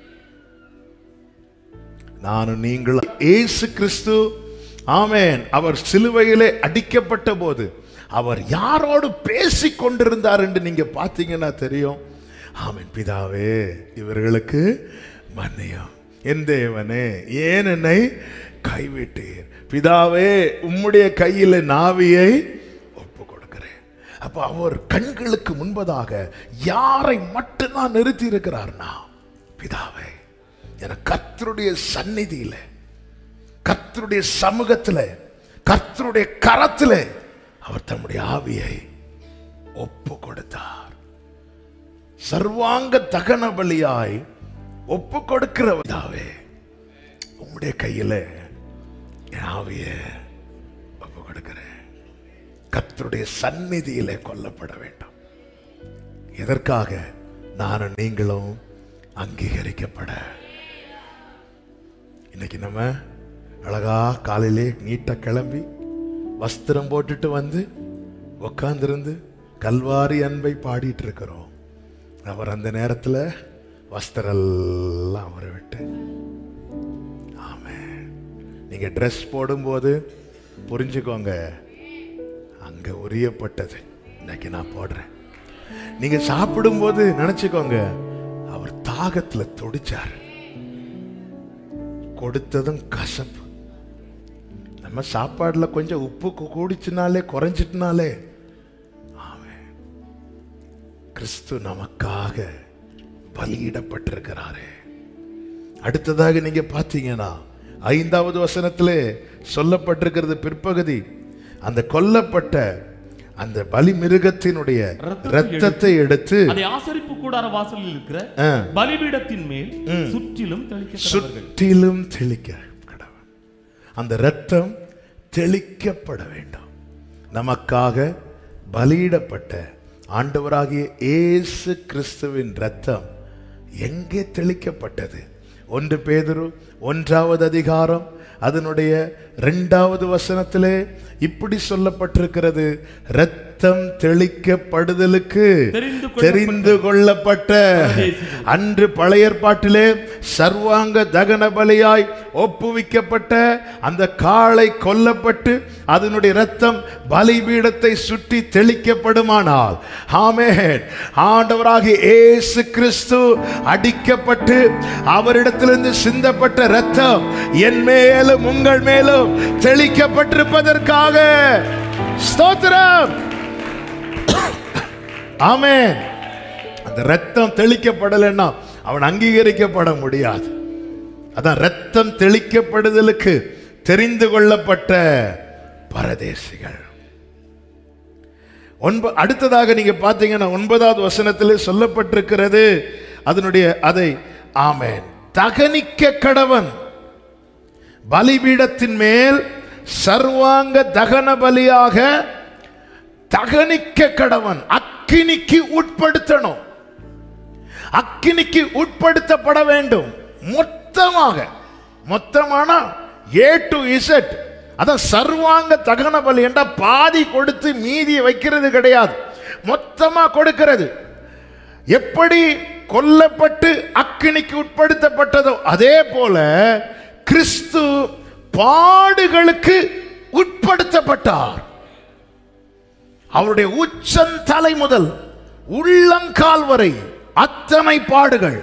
நானும் நீங்களும் இயேசு கிறிஸ்து ஆமென் அவர் சிலுவையிலே அடிக்கப்பட்ட போது அவர் யாரோடு பேசிக் கொண்டிருந்தார் என்று நீங்க பார்த்தீங்கன்னா தெரியும் ஆமென் பிதாவே இவர்களுக்கு மன்னியம் என் தேவனே ஏன் என்னை கைவிட்டீர் பிதாவே உம்முடைய கையில் நாவியை ஒப்பு கொடுக்கிறேன் அப்ப அவர் கண்களுக்கு முன்பதாக யாரை மட்டும்தான் நிறுத்தி இருக்கிறார்னா பிதாவே என கர்த்தருடைய சந்நிதியில கர்த்தருடைய சமூகத்துல கர்த்தருடைய கரத்துல அவர் தம்முடைய ஆவியை ஒப்பு கொடுத்தார் சர்வாங்க தகன பலியாய் ஒப்பு கொடுக்கிற பிதாவே உம்முடைய கையில என் ஆவியை ஒப்பு கொடுக்கிறேன் கர்த்தருடைய சந்நிதியிலே கொல்லப்பட வேண்டும் எதற்காக நானும் நீங்களும் அங்கீகரிக்கப்பட இன்னைக்கு நம்ம அழகா காலையிலே நீட்டா கிளம்பி வஸ்திரம் போட்டுட்டு வந்து உக்காந்துருந்து கல்வாரி அன்பை பாடிட்டு இருக்கிறோம் அவர் அந்த நேரத்தில் வஸ்திரெல்லாம் அவரை விட்டு ஆமே நீங்க ட்ரெஸ் போடும்போது புரிஞ்சுக்கோங்க அங்க உரியப்பட்டது இன்னைக்கு நான் போடுறேன் நீங்க சாப்பிடும்போது நினைச்சுக்கோங்க அவர் தாகத்துல துடிச்சார் கொடுத்ததும் கசப்பு நம்ம சாப்பாடுல கொஞ்சம் உப்பு கூ- கூடிச்சுனாலே குறைஞ்சிட்டுனாலே ஆமென். கிறிஸ்து நமக்காக பலியிடப்பட்டிருக்கிறாரே அடுத்ததாக நீங்க பார்த்தீங்கன்னா ஐந்தாவது வசனத்திலே சொல்லப்பட்டிருக்கிறது பிற்பகுதி அந்த கொல்லப்பட்ட அந்த பலி மிருகத்தினுடைய இரத்தத்தை ரத்தத்தை எடுத்து அதை ஆசரிப்பு கூடார வாசலில் இருக்கிற ஆ, பலிபீடத்தின் மேல் சுற்றிலும் தெளிக்க சுற்றிலும் தெளிக்க கடவுள் அந்த ரத்தம் தெளிக்கப்பட வேண்டும் நமக்காக பலியிடப்பட்ட ஆண்டவராகிய இயேசு கிறிஸ்துவின் ரத்தம் எங்கே தெளிக்கப்பட்டது ஒன்று பேதுரு ஒன்றாவது அதிகாரம் அதனுடைய இரண்டாவது வசனத்திலே இப்படி சொல்லப்பட்டிருக்கிறது ரத்தம் தெளிக்கப்படுதலுக்கு தெரிந்து கொள்ளப்பட்ட தெரிந்து கொள்ளப்பட்ட அன்று பழைய ஏற்பாட்டிலே சர்வாங்க தகன பலியாய் ஒப்புவிக்கப்பட்ட அந்த காளை கொல்லப்பட்டு அதனுடைய ரத்தம் பலிபீடத்தை சுற்றி தெளிக்கப்படுமானால் ஆமென் ஆண்டவராகிய இயேசு கிறிஸ்து அடிக்கப்பட்டு அவரிடத்திலிருந்து சிந்தப்பட்ட ரத்தம் என் மேலும் உங்கள் மேலும் தெளிக்கப்பட்டிருப்பதற்காக ஸ்தோத்திரம் ஆமென் அந்த ரத்தம் தெளிக்கப்படலைன்னா அவன் அங்கீகரிக்கப்பட முடியாது அதான் ரத்தம் தெளிக்கப்படுதலுக்கு தெரிந்து கொள்ளப்பட்ட பரதேசிகள் ஒன்ப அடுத்ததாக நீங்க பார்த்தீங்கன்னா ஒன்பதாவது வசனத்தில் சொல்லப்பட்டிருக்கிறது அதனுடைய அதை ஆமென் தகனிக்க கடவன் பலிபீடத்தின் மேல் சர்வாங்க தகன பலியாக தகனிக்க கடவன் அக்கினிக்கு உட்படுத்தணும் அக்கினிக்கு உட்படுத்தப்பட வேண்டும் மொத்தமாக மொத்தமான ஏ டு இசட் அதான் சர்வாங்க தகன பலி என்றா பாதி கொடுத்து மீதியை வைக்கிறது கிடையாது மொத்தமா கொடுக்கிறது எப்படி கொல்லப்பட்டு அக்கினிக்கு உட்படுத்தப்பட்டதோ அதே போல கிறிஸ்து பாடுகளுக்கு உட்படுத்தப்பட்டார் அவருடைய உச்சந்தலை முதல் உள்ளங்கால் வரை அத்தனை பாடுகள்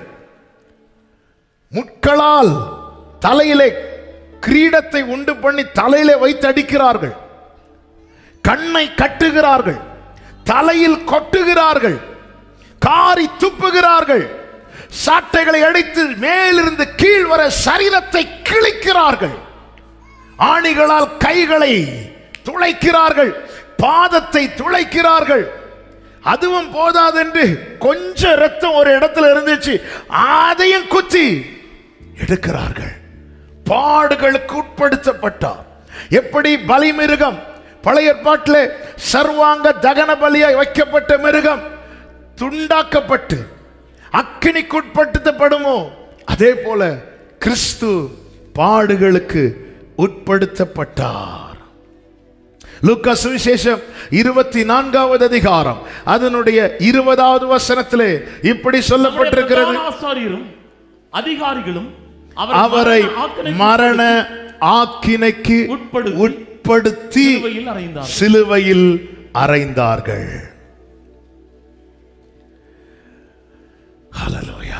முட்களால் தலையிலே கிரீடத்தை உண்டு பண்ணி தலையிலே வைத்து அடிக்கிறார்கள் கண்ணை கட்டுகிறார்கள் தலையில் கொட்டுகிறார்கள் காரி துப்புகிறார்கள் சாட்டைகளை அடித்து மேலிருந்து கீழ் வர சரீரத்தை கிழிக்கிறார்கள் ஆணிகளால் கைகளை துளைக்கிறார்கள் பாதத்தை துளைக்கிறார்கள் அதுவும் போதாதென்று கொஞ்சம் ரத்தம் ஒரு இடத்துல இருந்துச்சு அதையும் குத்தி எடுக்கிறார்கள் பாடுகளுக்கு உட்படுத்தப்பட்டார் எப்படி பலி மிருகம் பழைய ஏற்பாட்டிலே சர்வாங்க தகன பலியாய் வைக்கப்பட்ட மிருகம் துண்டாக்கப்பட்டு அக்கினிக்கு உட்படுத்தப்படுமோ அதே போல கிறிஸ்து பாடுகளுக்கு உட்படுத்தப்பட்டார் லூக்கா சுவிசேஷம் இருபத்தி நான்காவது அதிகாரம் அதனுடைய இருபதாவது வசனத்திலே இப்படி சொல்லப்பட்டிருக்கிறது பிரதான ஆசாரியரும் அதிகாரிகளும் அவரை ஆக்கினைக்கு மரண ஆக்கினைக்கு உட்படுத்தி உட்படுத்தி சிலுவையில் அறைந்தார் சிலுவையில் அறைந்தார்கள் ஹalleluya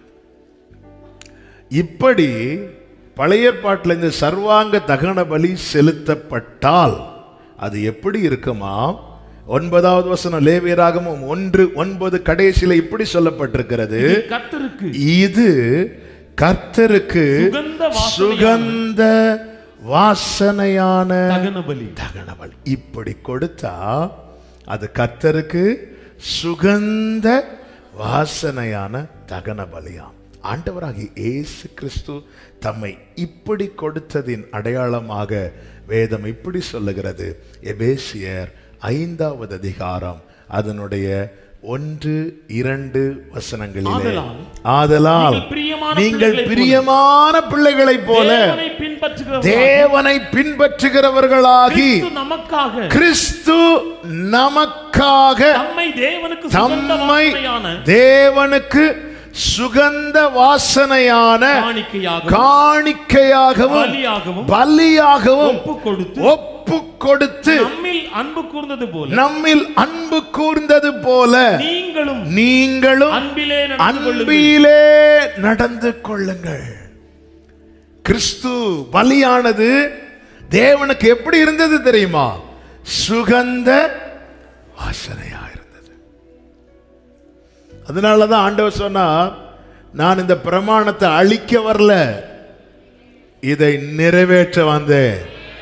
இப்படி பழைய ஏற்பாட்டில் இந்த சர்வாங்க தகன பலி செலுத்தப்பட்டால் அது எப்படி இருக்குமா ஒன்பதாவது வசனம் லேவியராகமும் ஒன்று ஒன்பது கடைசியில இப்படி சொல்லப்பட்டிருக்கிறது கர்த்தருக்கு இது கர்த்தருக்கு சுகந்த வாசனையான சுகந்த வாசனையான தகன பலி தகனபலி இப்படி கொடுத்தா அது கர்த்தருக்கு சுகந்த வாசனையான தகன பலியாம் ஆண்டவராகிய இயேசு கிறிஸ்து தம்மை இப்படி கொடுத்ததின் அடையாளமாக வேதம் இப்படி சொல்லுகிறது எபேசியர் ஐந்தாவது அதிகாரம் அதனுடைய ஒன்று இரண்டு வசனங்களிலே ஆதலால் ஆதலால் நீங்கள் பிரியமான நீங்கள் பிள்ளைகளைப் போல பிரியமான பிள்ளைகளைப் போல தேவனை பின்பற்றுகிறவர்களாக தேவனை பின்பற்றுகிறவர்களாகி கிறிஸ்து நமக்காக கிறிஸ்து நமக்காக தம்மை தேவனுக்கு சுகந்த தம்மை வாசனையான தேவனுக்கு சுகந்த வாசனையான காணிக்கையாக காணிக்கையாகவும் பலியாகவும் பலியாகவும் ஒப்பு கொடுத்து ஒப்பு ஒப்பு கொடுத்து நம்மில் அன்பு கூர்ந்தது போல நம்மில் அன்பு கூர்ந்தது போல நீங்களும் நீங்களும் அன்பிலே நடந்து கொள்ளுங்கள் அன்பிலே நடந்து கொள்ளுங்கள் கிறிஸ்து பலியானது தேவனுக்கு எப்படி இருந்தது தெரியுமா சுகந்த வாசனையா இருந்தது அதனாலதான் ஆண்டவர் சொன்னா நான் இந்த பிரமாணத்தை அழிக்க வரல இதை நிறைவேற்ற வந்தேன்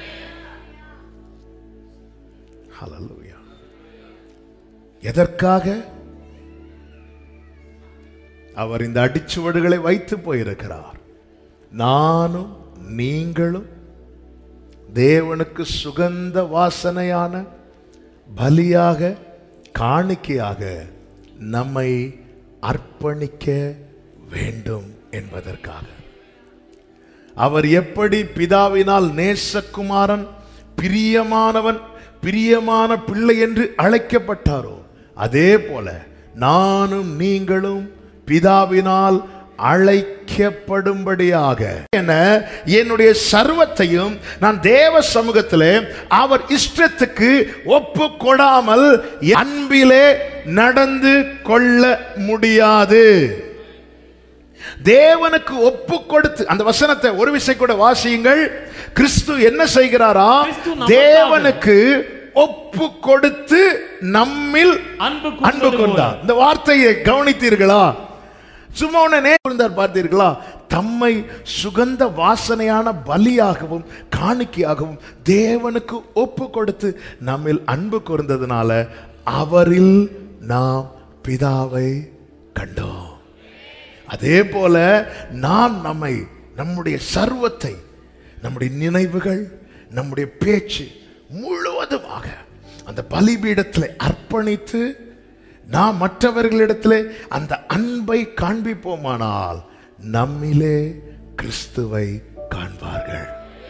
ஹalleluya எதற்காக அவர் இந்த அடிச்சுவடுகளை வைத்து போயிருக்கிறார் நானும் நீங்களும் தேவனுக்கு சுகந்த வாசனையான பலியாக காணிக்கையாக நம்மை அர்ப்பணிக்க வேண்டும் என்பதற்காக அவர் எப்படி பிதாவினால் நேசகுமாரன் பிரியமானவன் பிரியமான பிள்ளை என்று அழைக்கப்பட்டாரோ அதே போல நானும் நீங்களும் பிதாவினால் அழைக்கப்படும்படியாக என என்னுடைய சர்வத்தையும் நான் தேவ சமூகத்திலே அவர் இஷ்டத்துக்கு ஒப்பு கொடாமல் அன்பிலே நடந்து கொள்ள முடியாது தேவனுக்கு ஒப்பு கொடுத்து அந்த வசனத்தை ஒரு விசை கூட வாசியுங்கள் கிறிஸ்து என்ன செய்கிறாரா கிறிஸ்து நமக்காக தேவனுக்கு ஒப்பு கொடுத்து நம்மில் அன்பு அன்பு கூர்ந்தது போல கொண்டார் இந்த வார்த்தையை கவனித்தீர்களா சும்மா உடனே இருந்தார் பார்த்தீர்களா தம்மை சுகந்த வாசனையான பலியாகவும் காணிக்கையாகவும் தேவனுக்கு ஒப்பு கொடுத்து நம்மில் அன்பு கூர்ந்ததுனால அவரில் நாம் பிதாவை கண்டோம் அதே போல நாம் நம்மை நம்முடைய சர்வத்தை நம்முடைய நினைவுகள் நம்முடைய பேச்சு முழுவதுமாக அந்த பலிபீடத்தில் அர்ப்பணித்து நாம் மற்றவர்களிடத்திலே அந்த அன்பை காண்பிப்போமானால் நம்மிலே கிறிஸ்துவை காண்பார்கள்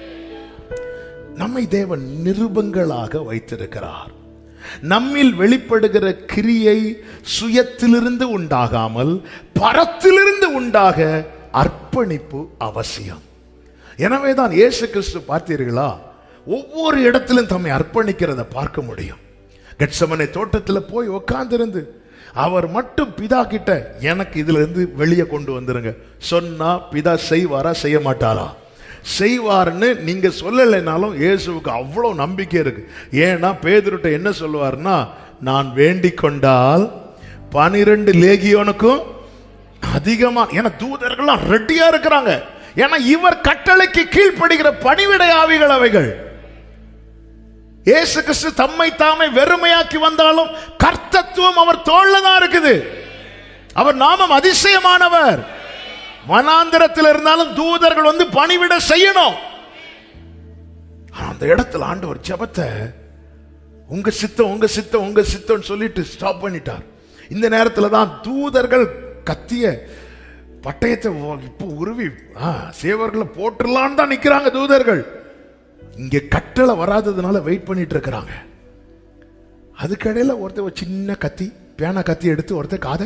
நம்மை தேவன் நிருபங்களாக வைத்திருக்கிறார் நம்மில் வெளிப்படுகிற கிரியை சுயத்திலிருந்து உண்டாகாமல் பரத்திலிருந்து உண்டாக அர்ப்பணிப்பு அவசியம் எனவேதான் இயேசு கிறிஸ்து பார்த்தீர்களா ஒவ்வொரு இடத்திலும் தம்மை அர்ப்பணிக்கிறத பார்க்க முடியும் கெட்சமனை தோட்டத்தில் போய் உட்கார்ந்திருந்து அவர் மட்டும் பிதா கிட்ட எனக்கு இதுல இருந்து வெளியே கொண்டு வந்துருங்க சொன்னா பிதா செய்வாரா செய்ய மாட்டாரா செய்வார்னு நீங்க சொல்லலைனாலும் இயேசுவுக்கு அவ்வளவு நம்பிக்கை இருக்கு ஏன்னா பேதுருட்ட என்ன சொல்லுவார்னா நான் வேண்டிக் கொண்டால் பனிரெண்டு லேகியோனுக்கும் அதிகமா ஏன்னா தூதர்கள்லாம் ரெடியா இருக்கிறாங்க ஏன்னா இவர் கட்டளைக்கு கீழ்ப்படுகிற பணிவிடை ஆவிகள் அவைகள் இயேசு கிறிஸ்து தம்மை தாமே வெறுமையாக்கி வந்தாலும் கர்த்தத்துவம் அவர் தோல்ல தான் இருக்குது அவர் நாமம் அதிசயமானவர் வனாந்திரத்தில் இருந்தாலும் தூதர்கள் வந்து பணிவிட செய்யணும் ஆனா அந்த இடத்துல ஆண்டவர் ஜெபத்தை உங்க சித்தம் உங்க சித்தம் உங்க சித்தம்னு சொல்லிட்டு ஸ்டாப் பண்ணிட்டார் இந்த நேரத்துல தான் தூதர்கள் கத்திய பட்டயத்தை ஓ- இப்போ உருவி ஆ, சேவர்களை போட்டுடலான்னு தான் நிக்கிறாங்க தூதர்கள் இங்க கட்டளை வராததுனால வெயிட் பண்ணிட்டு இருக்கிறாங்க அதுக்கடையில ஒருத்தர் ஒரு சின்ன கத்தி பேனா கத்தி எடுத்து ஒருத்தர் காதை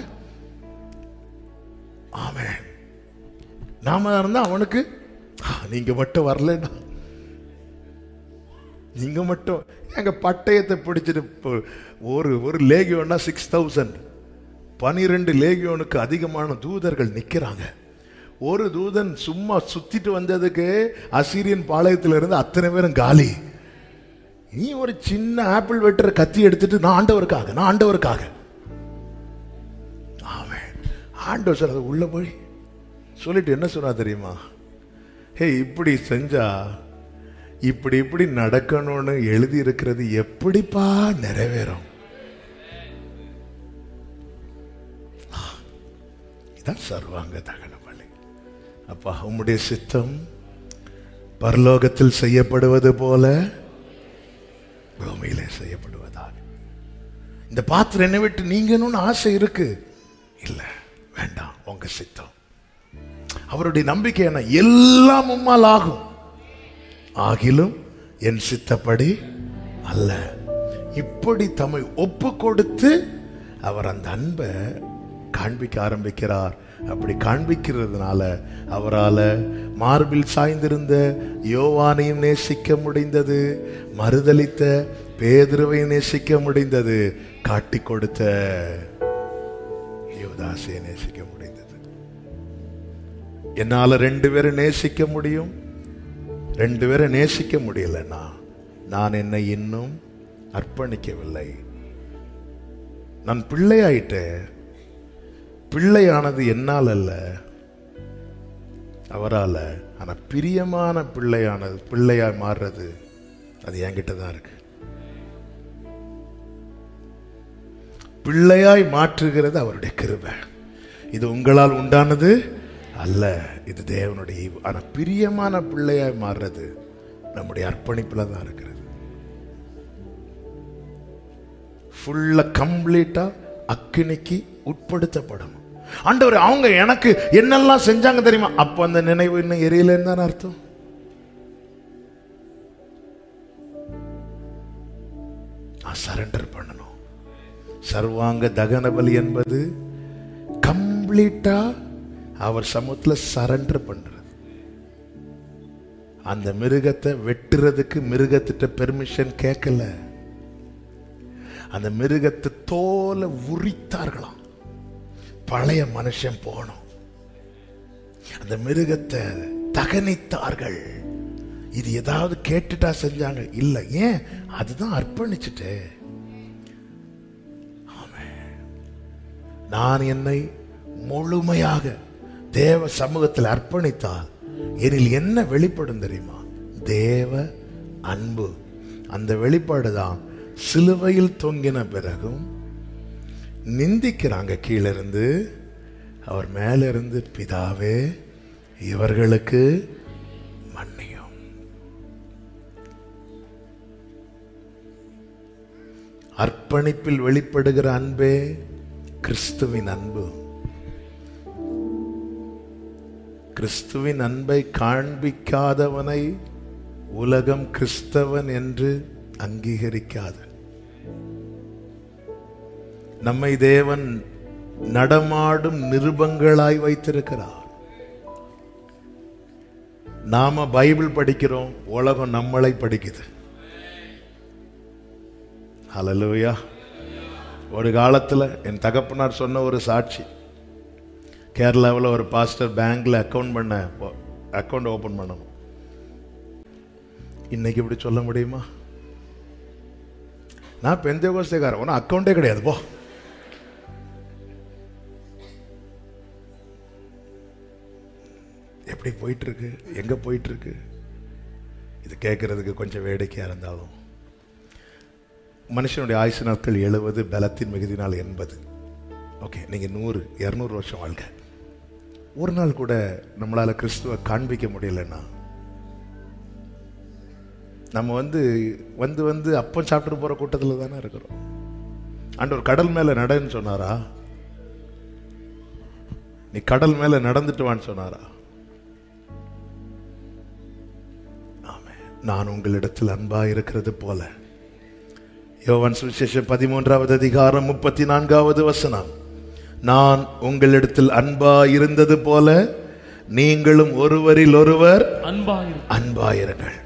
ஆமென் நாம இருந்தா அவனுக்கு "ஆ, நீங்க மட்டும் வரலன்னா நீங்க மட்டும் எங்க பட்டயத்தை பிடிச்சிட்டு இப்போ ஒரு ஒரு லேகியோன்னா சிக்ஸ் தௌசண்ட் பனிரெண்டு லேகியோனுக்கு அதிகமான தூதர்கள் நிக்கிறாங்க ஒரு தூதன் சும்மா சுத்திட்டு வந்ததுக்கு அசீரியன் பாளையத்துல இருந்து அத்தனை பேரும் காலி நீ ஒரு சின்ன ஆப்பிள் வெட்டுற கத்தி எடுத்துட்டு நான் ஆண்டவருக்காக நான் ஆண்டவருக்காக ஆமென் ஆண்டவர் சார் அது உள்ள போய் சொல்லிட்டு என்ன சொன்னா தெரியுமா ஹே இப்படி செஞ்சா இப்படி இப்படி நடக்கணும்னு எழுதி இருக்கிறது எப்படிப்பா நிறைவேறும் இதான் சர்வாங்க தகன பலி அப்பா உம்முடைய சித்தம் பரலோகத்தில் செய்யப்படுவது போல பூமியிலே செய்யப்படுவதாக இந்த பாத்திரம் என்ன விட்டு நீங்கணும்னு ஆசை இருக்கு இல்ல வேண்டாம் உங்க சித்தம் அவருடைய நம்பிக்கை என்ன எல்லாம் உம்மால் ஆகும் ஆகிலும் என் சித்தப்படி அல்ல இப்படி தம்மை ஒப்பு கொடுத்து அவர் அந்த அன்பை காண்பிக்க ஆரம்பிக்கிறார் அப்படி காண்பிக்கிறதுனால அவரால மார்பில் சாய்ந்திருந்த யோவானையும் நேசிக்க முடிந்தது மறுதலித்த பேதுருவை நேசிக்க முடிந்தது காட்டி கொடுத்த யோதாசையை நேசிக்க முடிந்தது என்னால ரெண்டு பேரை நேசிக்க முடியும் ரெண்டு பேரை நேசிக்க முடியலன்னா நான் என்னை இன்னும் அர்ப்பணிக்கவில்லை நான் பிள்ளையாயிட்டேன் பிள்ளையானது என்னால் அல்ல அவரால ஆனா பிரியமான பிள்ளையானது பிள்ளையா மாறுறது அது என்கிட்ட தான் இருக்கு பிள்ளையாய் மாற்றுகிறது அவருடைய கிருபை இது உங்களால் உண்டானது அல்ல இது தேவனுடைய ஈவு. ஆனா பிரியமான பிள்ளையாய் மாறுறது நம்முடைய அர்ப்பணிப்புல தான் இருக்கிறது ஃபுல்லா கம்ப்ளீட்டா அக்கினிக்கு உட்படுத்தப்படணும் ஆண்டவர் அவங்க எனக்கு என்னெல்லாம் செஞ்சாங்க தெரியுமா அப்ப அந்த நினைவு இன்னும் எரியலன்னு தானே அர்த்தம் நான் சரண்டர் பண்ணணும் சர்வாங்க தகன பலி என்பது கம்ப்ளீட்டா அவர் சமூகத்துல சரண்டர் பண்றது அந்த மிருகத்தை வெட்டுறதுக்கு மிருகத்திட்ட பெர்மிஷன் கேட்கல அந்த மிருகத்தை தோலை உரித்தார்களாம் பழைய மனுஷன் போனோம் அந்த மிருகத்தை தகனித்தார்கள் இது ஏதாவது கேட்டுட்டா செஞ்சாங்க இல்ல ஏன் அதுதான் அர்ப்பணிச்சுட்டு நான் என்னை முழுமையாக தேவ சமூகத்தில் அர்ப்பணித்தால் எனில் என்ன வெளிப்படும் தெரியுமா தேவ அன்பு அந்த வெளிப்பாடு தான் சிலுவையில் தொங்கின பிறகும் நிந்திக்கிறாங்க கீழே இருந்து அவர் மேல இருந்து பிதாவே இவர்களுக்கு மன்னியும் அர்ப்பணிப்பில் வெளிப்படுகிற அன்பே கிறிஸ்துவின் அன்பு கிறிஸ்துவின் அன்பை காண்பிக்காதவனை உலகம் கிறிஸ்தவன் என்று அங்கீகரிக்காது நம்மை தேவன் நடமாடும் நிருபங்களாய் வைத்திருக்கிறார் நாம பைபிள் படிக்கிறோம் உலகம் நம்மளை படிக்குது ஹalleluya ஒரு காலத்துல என் தகப்பனார் சொன்ன ஒரு சாட்சி கேரளாவில் ஒரு பாஸ்டர் பேங்க்ல அக்கவுண்ட் பண்ண அக்கவுண்ட் ஓபன் பண்ணணும் இன்னைக்கு இப்படி சொல்ல முடியுமா நான் பெந்த கோஸ்தேக்காரன் ஒன்றும் அக்கௌண்டே கிடையாது போ எப்படி போயிட்டு இருக்கு எங்க போயிட்டு இருக்கு இது கேட்கறதுக்கு கொஞ்சம் வேடிக்கையா இருந்தாலும் மனுஷனுடைய ஆயுசு நாட்கள் எழுபது பலத்தின் மிகுதினால் எண்பது ஓகே நீங்க நூறு இருநூறு வருஷம் வாழ்க ஒரு நாள் கூட நம்மளால கிறிஸ்துவ காண்பிக்க முடியலன்னா நம்ம வந்து வந்து வந்து அப்பம் சாப்பிட்டு போற கூட்டத்தில் தானே இருக்கிறோம் ஆண்டவர் கடல் மேல நடன்னு சொன்னாரா நீ கடல் மேல நடந்துட்டு வான்னு சொன்னாரா ஆமென். நான் உங்களிடத்தில் அன்பா இருக்கிறது போல யோவான் சுவிசேஷம் பதிமூன்றாவது அதிகாரம் முப்பத்தி நான்காவது வசனம் நான் உங்களிடத்தில் அன்பா இருந்தது போல நீங்களும் ஒருவரில் ஒருவர் அன்பாயிரு அன்பாயிருங்கள்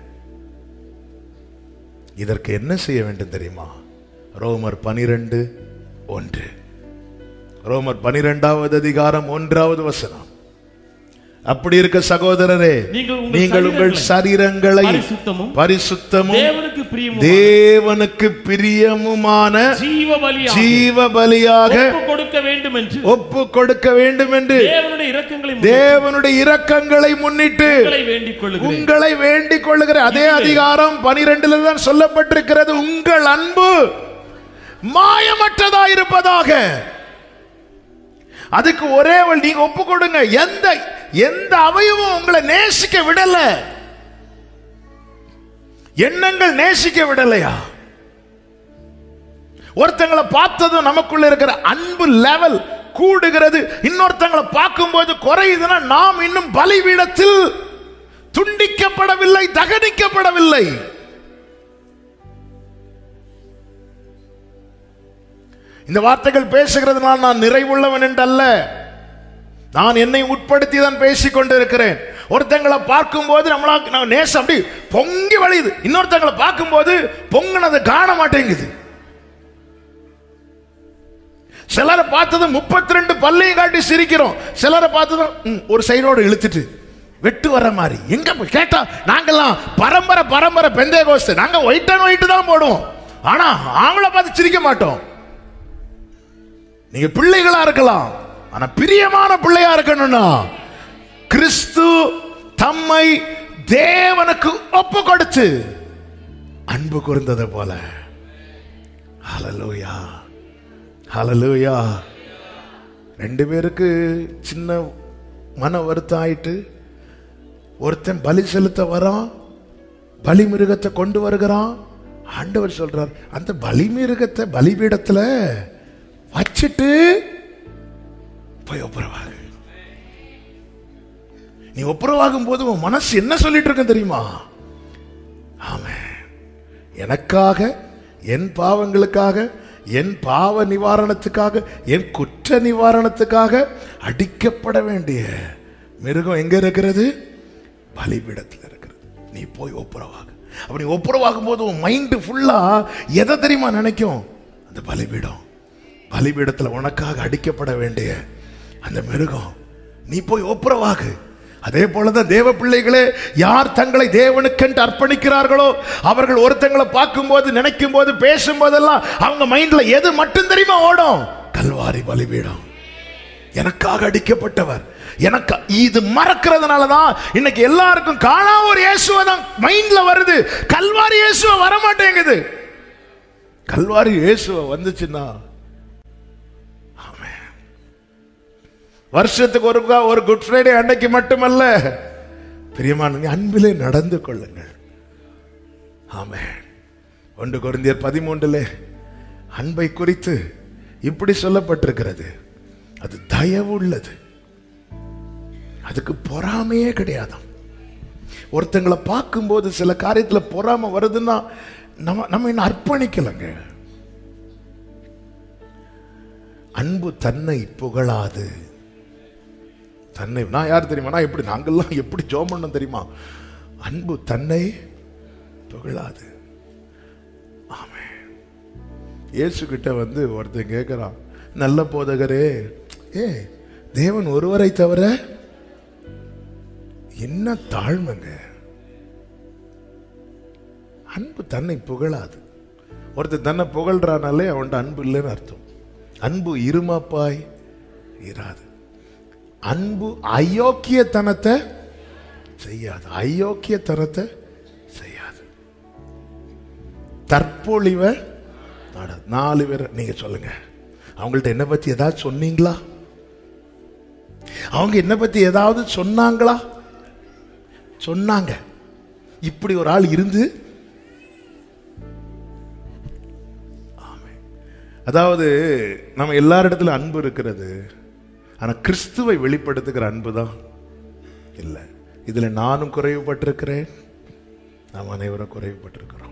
இதற்கு என்ன செய்ய வேண்டும் தெரியுமா ரோமர் பனிரெண்டு ஒன்று ரோமர் பனிரெண்டாவது அதிகாரம் ஒன்றாவது வசனம் அப்படி இருக்க சகோதரரே நீங்கள் உங்கள் நீங்கள் உங்கள் சரீரங்களை பரிசுத்தமும் பரிசுத்தமும் தேவனுக்கு பிரியமும் தேவனுக்கு பிரியமுமான ஜீவ பலியாக ஜீவ பலியாக ஒப்பு கொடுக்க வேண்டும் என்று ஒப்பு கொடுக்க வேண்டும் என்று தேவனுடைய இரக்கங்களை தேவனுடைய இரக்கங்களை முன்னிட்டு உங்களை வேண்டிக் கொள்ளுகிறேன் உங்களை வேண்டிக் கொள்ளுகிற அதே அதிகாரம் பனிரெண்டுல தான் சொல்லப்பட்டிருக்கிறது உங்கள் அன்பு மாயமற்றதா இருப்பதாக அதுக்கு ஒரே வழி நீங்க ஒப்பு கொடுங்க எந்த எந்த அவயவம் உங்களை நேசிக்க விடல எண்ணங்கள் நேசிக்க விடலையா ஒருத்தங்களை பார்த்ததும் நமக்குள்ள இருக்கிற அன்பு லெவல் கூடுகிறது இன்னொருத்தங்களை பார்க்கும்போது குறையுதுன்னா நாம் இன்னும் பலிபீடத்தில் துண்டிக்கப்படவில்லை தகனிக்கப்படவில்லை இந்த வார்த்தைகள் பேசுகிறதுனால் நான் நிறைவுள்ளவன் என்று அல்ல நான் என்னை உட்படுத்தி தான் பேசிக் கொண்டிருக்கிறேன் ஒருத்தங்களை பார்க்கும்போது நம்மளா நம்ம நேசம் அப்படி பொங்கி வழியுது இன்னொருத்தங்களை பார்க்கும்போது பொங்குனது காண மாட்டேங்குது சிலரை பார்த்தது முப்பத்தி ரெண்டு பல்லையும் காட்டி சிரிக்கிறோம் சிலரை பார்த்ததும் ம், ஒரு சைடோடு இழுத்துட்டு வெட்டு வர மாதிரி எங்க போய் கேட்டா நாங்கெல்லாம் பரம்பரை பரம்பரை பெந்தே கோஸ்து நாங்க ஒயிட் அண்ட் ஒயிட் தான் போடுவோம் ஆனா ஆங்களை பார்த்து சிரிக்க மாட்டோம் நீங்க பிள்ளைகளா இருக்கலாம் ஆனா பிரியமான பிள்ளையா இருக்கணும்னா கிறிஸ்து தம்மை தேவனுக்கு ஒப்பு கொடுத்து அன்பு கூர்ந்ததை போல ஹalleluya ஹalleluya ரெண்டு பேருக்கு சின்ன மன வருத்தம் ஆயிட்டு ஒருத்தன் பலி செலுத்த வரான் பலி மிருகத்தை கொண்டு வருகிறான் ஆண்டவர் சொல்றார் அந்த பலி மிருகத்தை பலிபீடத்துல வச்சிட்டு போய் ஒப்புரவாகு நீ ஒப்புரவாகும் போது உன் மனசு என்ன சொல்லிட்டு இருக்க தெரியுமா ஆமென் எனக்காக என் பாவங்களுக்காக என் பாவ நிவாரணத்துக்காக என் குற்ற நிவாரணத்துக்காக அடிக்கப்பட வேண்டிய மிருகம் எங்க இருக்கிறது பலிபீடத்தில் இருக்கிறது நீ போய் ஒப்புரவாகு அப்படி ஒப்புரவாகும் போது உன் மைண்டு ஃபுல்லா எதை தெரியுமா நினைக்கும் அந்த பலிபீடம் பலிபீடத்தில் உனக்காக அடிக்கப்பட வேண்டிய அந்த மிருகம் நீ போய் ஒப்புரவாகு அதே போலதான் தேவ பிள்ளைகளே யார் தங்களை தேவனுக்கென்று அர்ப்பணிக்கிறார்களோ அவர்கள் ஒருத்தங்களை பார்க்கும்போது நினைக்கும் போது பேசும் போதெல்லாம் அவங்க மைண்ட்ல எது மட்டும் தெரியுமா ஓடும் கல்வாரி பலிபீடம் எனக்காக அடிக்கப்பட்டவர் எனக்கு இது மறக்கிறதுனால தான் இன்னைக்கு எல்லாருக்கும் காணா ஒரு இயேசுவை தான் மைண்ட்ல வருது கல்வாரி இயேசுவ வர மாட்டேங்குது கல்வாரி இயேசுவ வந்துச்சுன்னா ஆமென். வருஷத்துக்கு ஒரு ஒரு குட் ஃப்ரைடே அன்னைக்கு மட்டுமல்ல பிரியமான அன்பிலே நடந்து கொள்ளுங்கள் ஆமென் ஒன்று கொரிந்தியர் பதிமூன்றிலே அன்பை குறித்து இப்படி சொல்லப்பட்டிருக்கிறது அது தயவுள்ளது அதுக்கு பொறாமையே கிடையாதாம் ஒருத்தங்களை பார்க்கும்போது சில காரியத்துல பொறாமை வருதுன்னா நம்ம நம்ம இன்னும் அர்ப்பணிக்கலைங்க அன்பு தன்னை புகழாது தன்னை நான் யார் தெரியுமா நான் எப்படி நாங்கெல்லாம் எப்படி ஜோம் பண்ணோம் தெரியுமா அன்பு தன்னை புகழாது ஆமென் இயேசு கிட்ட வந்து ஒருத்தன் கேட்கிறான் நல்ல போதகரே ஏ தேவன் ஒருவரை தவிர என்ன தாழ்மைங்க அன்பு தன்னை புகழாது ஒருத்தன் தன்னை புகழ்றானாலே அவன்கிட்ட அன்பு இல்லைன்னு அர்த்தம் அன்பு இருமாப்பாய் இராது அன்பு அயோக்கியத்தனத்தை செய்யாது அயோக்கியத்தனத்தை செய்யாது தற்பொழிவை நாடாது. நாலு பேர் நீங்க சொல்லுங்க அவங்கள்ட்ட என்ன பத்தி ஏதாவது சொன்னீங்களா அவங்க என்ன பத்தி ஏதாவது சொன்னாங்களா சொன்னாங்க இப்படி ஒரு ஆள் இருந்து ஆமென். அதாவது நம்ம எல்லாரிடத்துல அன்பு இருக்கிறது ஆனா கிறிஸ்துவை வெளிப்படுத்துகிற அன்பு தான் இல்லை இதுல நானும் குறைவுபட்டிருக்கிறேன் நாம் அனைவரும் குறைவுபட்டிருக்கிறோம்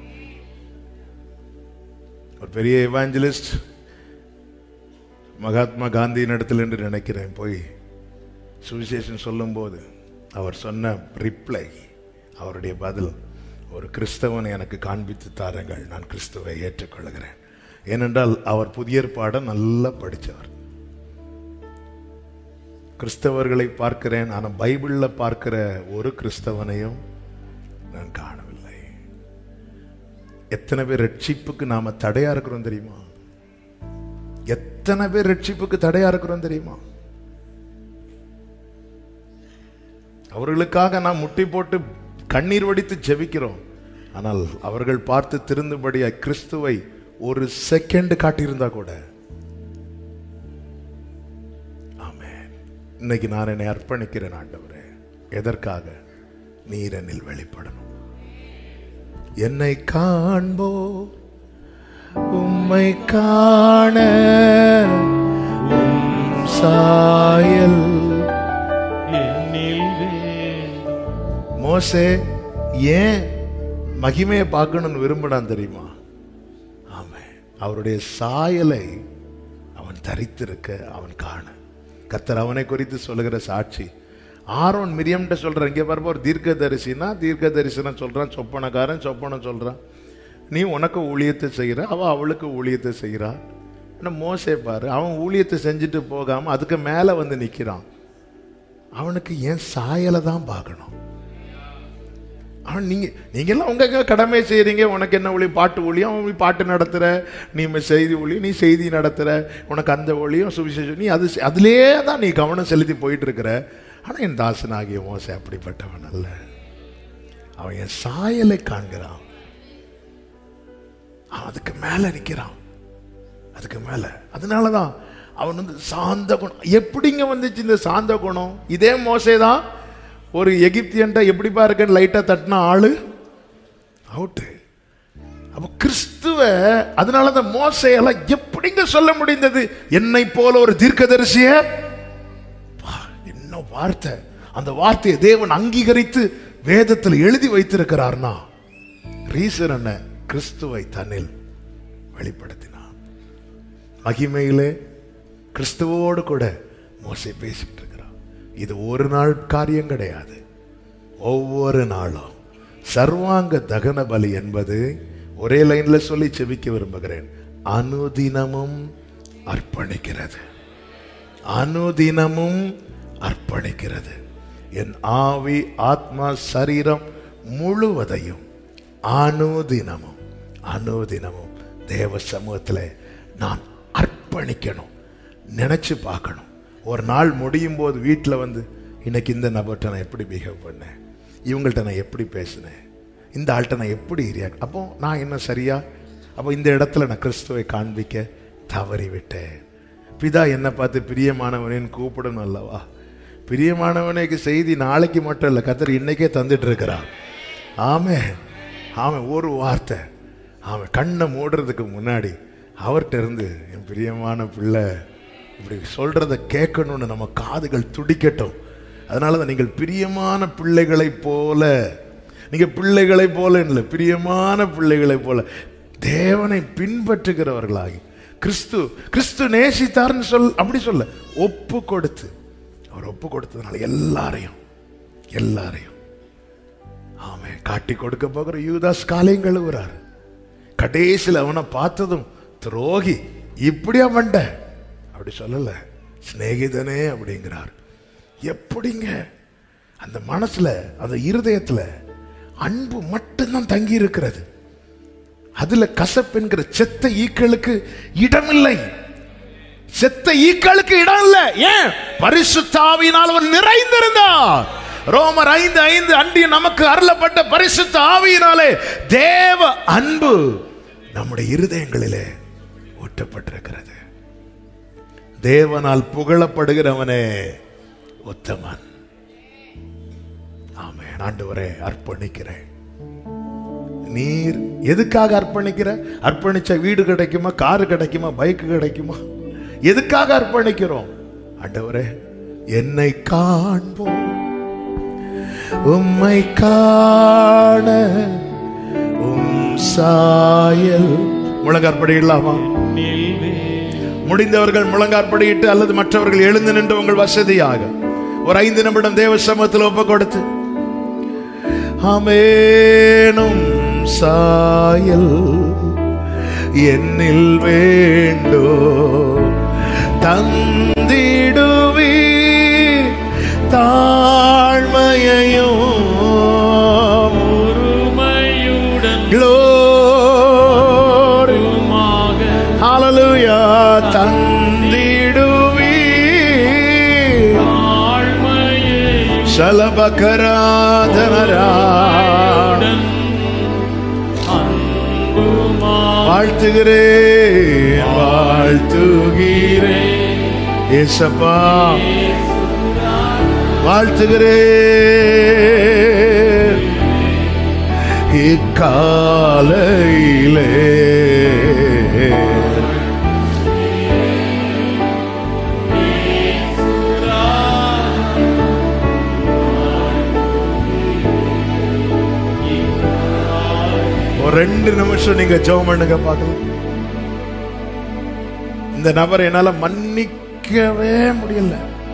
ஒரு பெரிய எவாஞ்சலிஸ்ட் மகாத்மா காந்தியின் இடத்துல என்று நினைக்கிறேன் போய் சுவிசேஷன் சொல்லும்போது அவர் சொன்ன ரிப்ளை அவருடைய பதில் ஒரு கிறிஸ்தவனை எனக்கு காண்பித்து தாருங்கள் நான் கிறிஸ்துவை ஏற்றுக்கொள்கிறேன் ஏனென்றால் அவர் புதிய பாடம் நல்லா படித்தவர் கிறிஸ்தவர்களை பார்க்கிறேன் ஆனால் பைபிளில் பார்க்கிற ஒரு கிறிஸ்தவனையும் நான் காணவில்லை எத்தனை பேர் ரட்சிப்புக்கு நாம தடையா இருக்கிறோம் தெரியுமா எத்தனை பேர் ரட்சிப்புக்கு தடையா இருக்கிறோம் தெரியுமா அவர்களுக்காக நாம் முட்டி போட்டு கண்ணீர் வடித்து ஜெபிக்கிறோம் ஆனால் அவர்கள் பார்த்து திருந்தும்படியா கிறிஸ்துவை ஒரு செகண்ட் காட்டியிருந்தா கூட ஆமென் இன்னைக்கு நான் என்னை அர்ப்பணிக்கிறேன் ஆண்டவரே எதற்காக நீர் என்னில் வெளிப்படணும் என்னை காண்போ உம்மை காண உம் சாயல் என்னில் வேண்டும். மோசே ஏன் மகிமையை பார்க்கணும்னு விரும்பினான் தெரியுமா ஆமே அவருடைய சாயலை அவன் தரித்திருக்க அவன் காண கர்த்தர் அவனை குறித்து சொல்லுகிற சாட்சி ஆரோன் மிரியம்கிட்ட சொல்றான் இங்கே பாருப்பா ஒரு தீர்க்க தரிசினா தீர்க்க தரிசனம் சொல்றான் சொப்பனக்காரன் சொப்பனம் சொல்றான் நீ உனக்கு ஊழியத்தை செய்கிற அவ அவளுக்கு ஊழியத்தை செய்கிறா ஆனால் மோசே பாரு அவன் ஊழியத்தை செஞ்சுட்டு போகாம அதுக்கு மேலே வந்து நிற்கிறான் அவனுக்கு ஏன் சாயலை தான் பார்க்கணும் அவன் நீங்க நீங்க எல்லாம் உங்க கடமை செய்றீங்க உனக்கு என்ன ஒளி பாட்டு ஒளியும் அவன் போய் பாட்டு நடத்துற நீ ம- செய்தி ஒளி நீ செய்தி நடத்துற உனக்கு அந்த ஒளியும் சுவிசேஷம் நீ அது செ- அதிலே தான் நீ கவனம் செலுத்தி போயிட்டு இருக்கிற ஆனா என் தாசனாகிய மோசை அப்படிப்பட்டவன் அல்ல அவன் என் சாயலை காண்கிறான் அவன் அதுக்கு மேல நிக்கிறான் அதுக்கு மேல அதனாலதான் அவன் வந்து சாந்த குணம் எப்படிங்க வந்துச்சு இந்த சாந்த குணம் இதே மோசே தான் ஒரு எகிப்தியன்ட்ட எப்படிப்பா இருக்கன்னு லைட்டா தட்டின ஆளு அவுட்டு அப்ப கிறிஸ்துவ அதனால அந்த மோசையெல்லாம் எப்படிங்க சொல்ல முடிந்தது என்னை போல ஒரு தீர்க்கதரிசிய பா, என்ன வார்த்தை அந்த வார்த்தையை தேவன் அங்கீகரித்து வேதத்தில் எழுதி வைத்திருக்கிறார்னா ரீசன் என்ன கிறிஸ்துவை தன்னில் வெளிப்படுத்தினார் மகிமையிலே கிறிஸ்துவோடு கூட மோசே பேசிட்டு இருக்கிறார் இது ஒரு நாள் காரியம் கிடையாது ஒவ்வொரு நாளும் சர்வாங்க தகன பலி என்பது ஒரே லைன்ல சொல்லி செபிக்க விரும்புகிறேன் அனுதினமும் அர்ப்பணிக்கிறது அனுதினமும் அர்ப்பணிக்கிறது என் ஆவி ஆத்மா சரீரம் முழுவதையும் அனுதினமும் அனுதினமும் தேவ சமூகத்தில் நான் அர்ப்பணிக்கணும் நினைச்சு பார்க்கணும் ஒரு நாள் முடியும் போது வீட்டில் வந்து இன்னைக்கு இந்த நபர்கிட்ட நான் எப்படி பிஹேவ் பண்ணேன் இவங்கள்ட்ட நான் எப்படி பேசினேன் இந்த ஆள்கிட்ட நான் எப்படி ரியாக்ட் அப்போ நான் என்ன சரியா அப்போ இந்த இடத்துல நான் கிறிஸ்துவை காண்பிக்க தவறி விட்டேன் பிதா என்னை பார்த்து பிரியமானவனேன்னு கூப்பிடணும் அல்லவா பிரியமானவனுக்கு செய்தி நாளைக்கு மட்டும் இல்லை கத்தர் இன்னைக்கே தந்துட்டு இருக்கிறான் ஆமே அவன் ஒரு வார்த்தை அவன் கண்ணை மூடுறதுக்கு முன்னாடி அவர்கிட்ட இருந்து என் பிரியமான பிள்ளை இப்படி சொல்றத கேட்கணும்னு நம்ம காதுகள் துடிக்கட்டும் அதனால தான் நீங்கள் பிரியமான பிள்ளைகளைப் போல நீங்க பிள்ளைகளைப் போல இல்லை பிரியமான பிள்ளைகளைப் போல தேவனை பின்பற்றுகிறவர்களாகி கிறிஸ்து கிறிஸ்து நேசித்தார்னு சொல் அப்படி சொல்ல ஒப்பு கொடுத்து அவர் ஒப்பு கொடுத்ததுனால எல்லாரையும் எல்லாரையும் ஆமே காட்டி கொடுக்க போகிற யூதாஸ் காலையும் கழுவுறாரு கடைசியில் அவனை பார்த்ததும் துரோகி இப்படியா மண்ட அப்படி சொல்லல சிநேகிதனே அப்படிங்கிறார் எப்படிங்க அந்த மனசுல அந்த இருதயத்துல அன்பு மட்டும்தான் தங்கி இருக்கிறது அதுல கசப்பென்கிற செத்த ஈக்களுக்கு இடமில்லை செத்த ஈக்களுக்கு இடம் இல்ல ஏன் பரிசுத்தாவினால் அவர் நிறைந்திருந்தார் ரோமர் ஐந்து ஐந்து அண்டி நமக்கு அருளப்பட்ட பரிசுத்த ஆவியினாலே தேவ அன்பு நம்முடைய இருதயங்களிலே ஊட்டப்பட்டிருக்கிறது தேவனால் புகழப்படுகிறவனே உத்தமன் ஆமென் ஆண்டவரே அர்ப்பணிக்கிறேன் நீர் எதுக்காக அர்ப்பணிக்கிற அர்ப்பணிச்ச வீடு கிடைக்குமா காரு கிடைக்குமா பைக் கிடைக்குமா எதுக்காக அர்ப்பணிக்கிறோம் ஆண்டவரே என்னை காண்போம் உம்மை காண உம் சாயல் முழங்காற்படியிடலாமா முடிந்தவர்கள் முழங்காற்படியிட்டு அல்லது மற்றவர்கள் எழுந்து நின்று உங்கள் வசதியாக ஒரு ஐந்து நிமிடம் தேவ சமூகத்தில் ஒப்பு கொடுத்து அமேனும் சாயல் என்னில் வேண்டோ தந்திடுவி தாழ்மையையும் பொறுமையுடன் glory மாக hallelujah தந்திடுவி தாழ்மையை சலபகராதனரா அன்புமா வாழ்த்துகிறேன் வாழ்த்துகிறேன் ஏசப்பா வாழ்த்துகிறேன் இக்காலையிலே ஒரு ரெண்டு நிமிஷம் நீங்க ஜெபம் பண்ணுங்க பார்க்கலாம் இந்த நபரை என்னால மன்னிக்கவே முடியல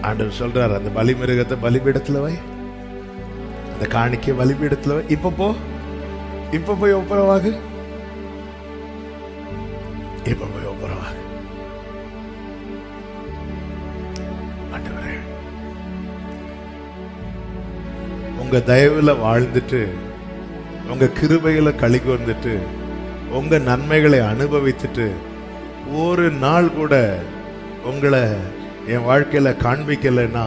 ஆண்டவர் சொல்றார் அந்த பலிமிருகத்தை பலிபீடத்துல வை அந்த காணிக்கை பலிபீடத்துல வை இப்ப போ இப்ப போய் ஒப்புரவாகு இப்ப போய் ஒப்புரவாகு ஆண்டவரே உங்க தயவுல வாழ்ந்துட்டு உங்க கிருபையில களி வந்துட்டு உங்க நன்மைகளை அனுபவித்துட்டு ஒரு நாள் கூட உங்களை என் வாழ்க்கையில காண்பிக்கலைன்னா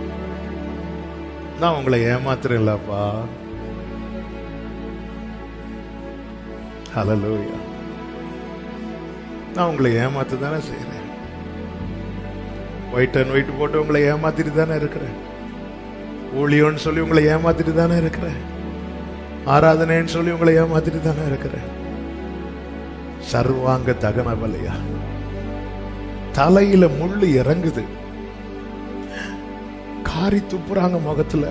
நான் உங்களை ஏமாத்துறேன்லப்பா ஹalleluya நான் உங்களை ஏமாத்த தானே செய்யறேன் ஒயிட் அண்ட் ஒயிட் போட்டு உங்களை ஏமாத்திட்டு தானே இருக்கிறேன் ஊழியம்னு சொல்லி உங்களை ஏமாத்திட்டு தானே இருக்கிறேன் ஆராதனைன்னு சொல்லி உங்களை ஏமாத்திட்டு தானே இருக்கிறேன் சர்வாங்க தகன பலியா தலையில முள்ளு இறங்குது காரி துப்புறாங்க முகத்துல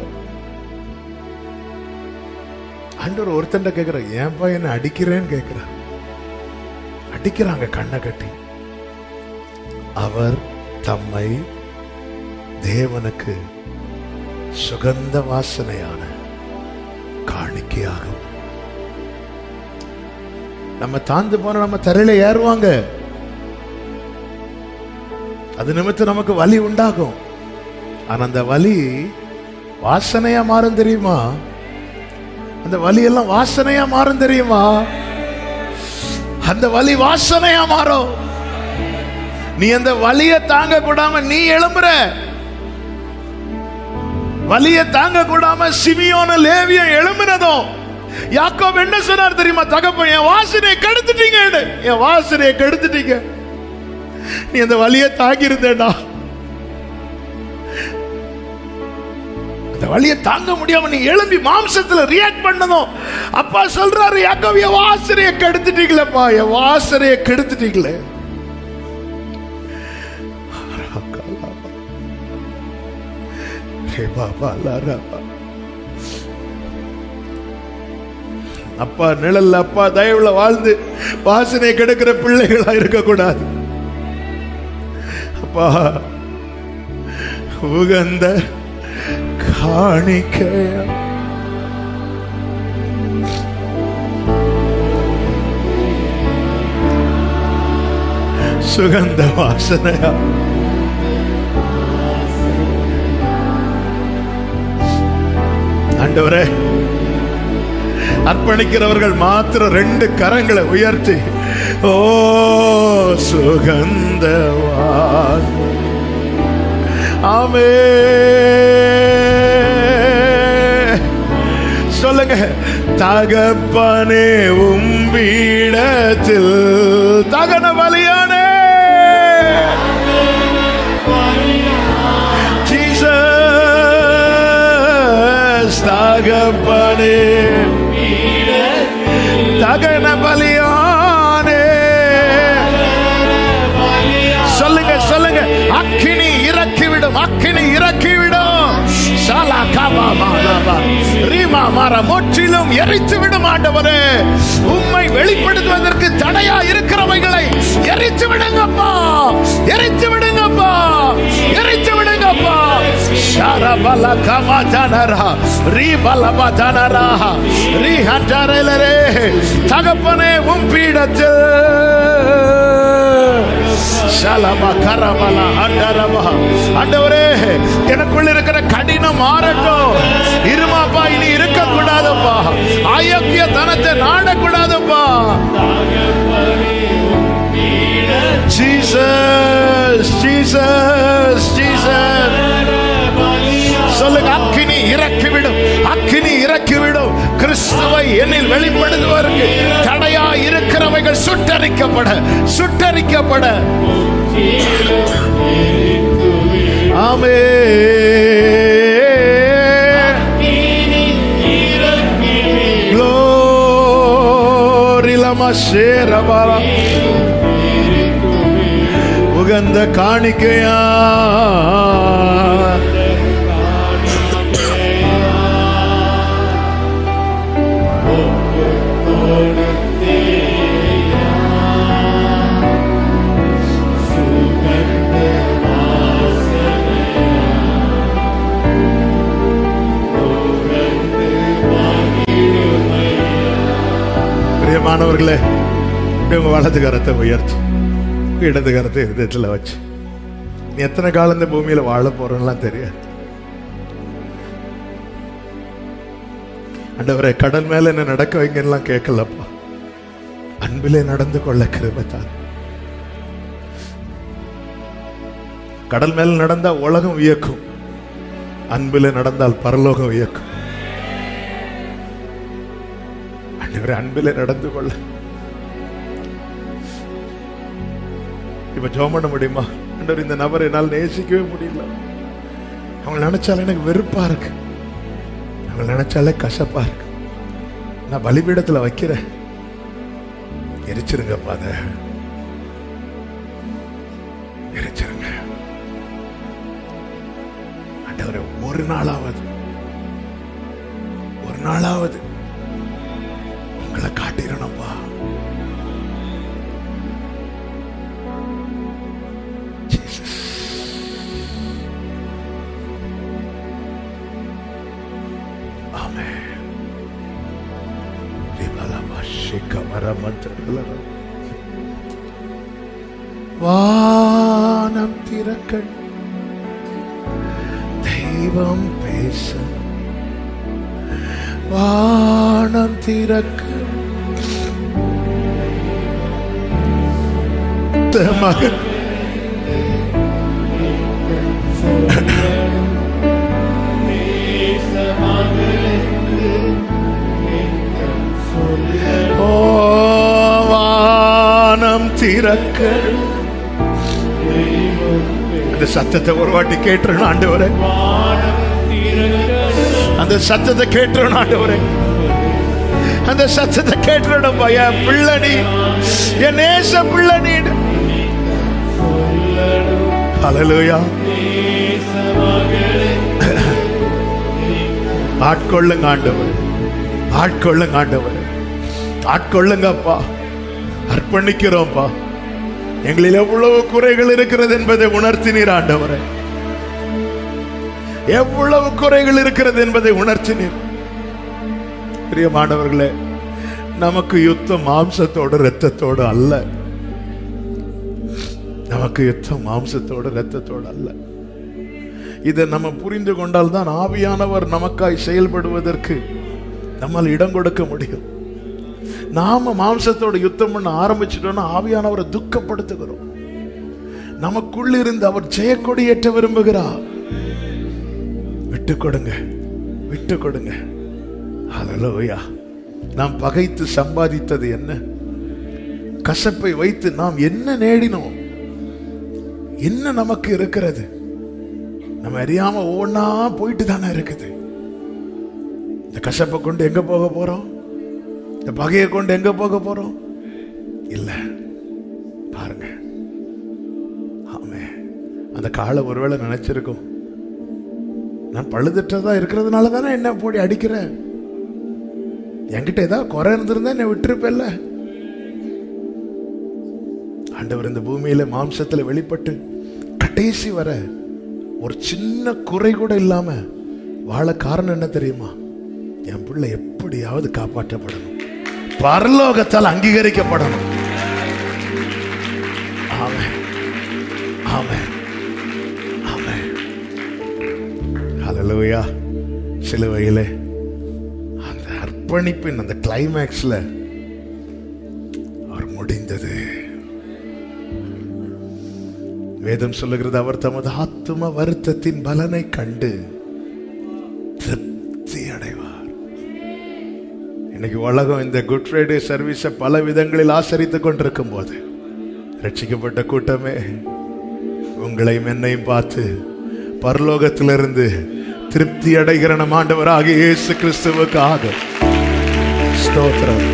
ஆண்டவர் ஒருத்தண்ட கேக்குற ஏன்பா என்ன அடிக்கிறேன்னு கேக்குற அடிக்கிறாங்க கண்ணை கட்டி அவர் தம்மை தேவனுக்கு சுகந்த வாசனையான காணிக்கையாகும் நம்ம தாழ்ந்து போன நம்ம தரையில ஏறுவாங்க அது நிமித்தம் நமக்கு வலி உண்டாகும் ஆனா அந்த வலி வாசனையா மாறும் தெரியுமா அந்த வலி எல்லாம் வாசனையா மாறும் தெரியுமா அந்த வலி வாசனையா மாறும் நீ அந்த வலிய தாங்க கூடாம நீ எழும்புற வலிய தாங்க கூடாம சிமியோன லேவிய எழும்பினதும் யாக்கோப் என்ன சொன்னார் தெரியுமா தகப்பன் என் வாசனையை கெடுத்துட்டீங்க என் வாசனையை கெடுத்துட்டீங்க நீ அந்த வலியை தாங்கி இருந்தேடா அந்த வலியை தாங்க முடியாம நீ எழும்பி மாம்சத்துல ரியாக்ட் பண்ணதும் அப்பா சொல்றாரு யாக்கோப் என் வாசனையை கெடுத்துட்டீங்களேப்பா என் வாசனையை கெடுத்துட்டீங்களே ஹே பாபா லாரா அப்பா நிழல்ல அப்பா தயவுல வாழ்ந்து வாசனை கெடுக்கிற பிள்ளைகளா இருக்கக்கூடாது அப்பா உகந்த காணிக்க சுகந்த வாசனையா ஆண்டவரே அர்ப்பணிக்கிறவர்கள் மாத்திரம் ரெண்டு கரங்களை உயர்த்தி ஓ சுகந்தவா ஆமே சொல்லுங்க தகப்பனே உம்பீடத்தில் தகன பலியானே Jesus, தகப்பனே தகன பலியானே சொல்லுங்க சொல்லுங்க அக்கினி இறக்கிவிடும் அக்கினி இறக்கிவிடும் ஷாலா காபா மாலாபா ரீமா மாரா முற்றிலும் எரித்து விடும் ஆண்டவரே உம்மை வெளிப்படுத்துவதற்கு தடையா இருக்கிறவைகளை எரித்து விடுங்கப்பா எரித்து விடுங்கப்பா எரித்து விடுங்கப்பா ஷரபல கமதனரா ரீபலப தனரா ரீஹண்டரலரே தகப்பனே உம் பீடத்தில் ஷலப கரபல அண்டரபா ஆண்டவரே எனக்குள்ள இருக்கிற கடினம் மாறட்டும் இருமாப்பா இனி இருக்க கூடாதப்பா அயோக்கிய தனத்தை நாடக்கூடாதப்பா ஜீசஸ் ஜீசஸ் ஜீசஸ் சொல்லுங்க அக்கினி இறக்கிவிடும் அக்கினி இறக்கிவிடும் கிறிஸ்துவை என்னில் வெளிப்படுத்துவதற்கு தடையா இருக்கிறவைகள் சுட்டரிக்கப்பட சுட்டரிக்கப்பட ஆமே Glory lama சேரபாரா உகந்த காணிக்கையா பிரியமானவர்களே இப்படி உங்க வலது கரத்தை உயர்த்தி உங்க இடது கரத்தை இருதயத்துல வச்சு நீ எத்தனை காலம் இந்த பூமியில வாழ போறேன்லாம் தெரியாது ஆண்டவரே கடல் மேல என்ன நடக்க வைங்கலாம் கேட்கலப்பா அன்பிலே நடந்து கொள்ள கிருபத்தான் கடல் மேல நடந்தா உலகம் வியக்கும் அன்பிலே நடந்தால் பரலோகம் வியக்கும் ஆண்டவரே அன்பிலே நடந்து கொள்ள இப்ப ஜோம் பண்ண முடியுமா ஆண்டவர் இந்த நபரை என்னால் நேசிக்கவே முடியல அவங்க நினைச்சால எனக்கு வெறுப்பா இருக்கு அவங்க நினைச்சாலே கசப்பா இருக்கு நான் பலிபீடத்துல வைக்கிறேன் எரிச்சிருங்கப்பா அத எரிச்சிருங்க ஆண்டவரே ஒரு நாளாவது ஒரு நாளாவது உங்களை காட்டிடணும்ப்பா Jesus. Amen. மந்திரங்கள் வானம் திறக்கள் தெய்வம் பேச வானம் திறக்கள் மகன் ஓ வானம் திறக்க அந்த சத்தத்தை ஒரு வாட்டி கேட்டுறணும் ஆண்டவரே அந்த சத்தத்தை கேட்டுறணும் ஆண்டவரே அந்த சத்தத்தை கேட்டுறணும் என் பிள்ளனி என் நேச பிள்ளனி ஹalleluya ஆட்கொள்ளுங்க ஆண்டவர் ஆட்கொள்ளுங்க ஆண்டவர் ஆட்கொள்ளுங்கப்பா அர்ப்பணிக்கிறோம்ப்பா எங்களில் எவ்வளவு குறைகள் இருக்கிறது என்பதை உணர்த்தினீர் ஆண்டவரே எவ்வளவு குறைகள் இருக்கிறது என்பதை உணர்த்தினீர் பிரியமானவர்களே நமக்கு யுத்தம் மாம்சத்தோடு இரத்தத்தோடு அல்ல நமக்கு யுத்தம் மாம்சத்தோடு இரத்தத்தோடு அல்ல இதை நம்ம புரிந்து கொண்டால் தான் ஆவியானவர் நமக்காய் செயல்படுவதற்கு நம்மால் இடம் கொடுக்க முடியும் நாம மாம்சத்தோட யுத்தம் பண்ண ஆரம்பிச்சிட்டோம்னா ஆவியானவரை துக்கப்படுத்துகிறோம் நமக்குள்ள இருந்து அவர் ஜெயக்கொடி ஏற்ற விரும்புகிறார் விட்டு கொடுங்க விட்டு கொடுங்க ஹalleluya நாம் பகைத்து சம்பாதித்தது என்ன கசப்பை வைத்து நாம் என்ன நேடினோம் என்ன நமக்கு இருக்கிறது நம்ம அறியாம ஒவ்வொன்னா போயிட்டு தானே இருக்குது இந்த கசப்பை கொண்டு எங்க போக போறோம் இந்த பகையை கொண்டு எங்க போக போறோம் இல்ல பாருங்க ஆமே அந்த காலை ஒருவேளை நினைச்சிருக்கும் நான் பழுதுற்றதா இருக்கிறதுனால தானே என்ன போடி அடிக்கிற என்கிட்ட ஏதாவது குறை இருந்திருந்தா என்னை விட்டுருப்பேல்ல ஆண்டவர் இந்த பூமியில மாம்சத்துல வெளிப்பட்டு கடைசி வர ஒரு சின்ன குறை கூட இல்லாம வாழ காரணம் என்ன தெரியுமா என் பிள்ளை எப்படியாவது காப்பாற்றப்படணும் பரலோகத்தால் அங்கீகரிக்கப்படணும் ஆமென் ஆமென் ஆமென் ஹalleluya சிலுவையிலே அந்த அர்ப்பணிப்பின் அந்த கிளைமேக்ஸ்ல அவர் முடிந்தது வேதம் சொல்லுகிறது அவர் தமது ஆத்தும வருத்தத்தின் பலனை கண்டு திருப்தி அடைவார் இன்னைக்கு உலகம் இந்த குட் ஃப்ரைடே சர்வீஸை பல விதங்களில் ஆசரித்துக் கொண்டிருக்கும் போது ரட்சிக்கப்பட்ட கூட்டமே உங்களையும் என்னையும் பார்த்து பரலோகத்திலிருந்து திருப்தி அடைகிற நம் ஆண்டவராக இயேசு கிறிஸ்துவுக்காக ஸ்தோத்திரம்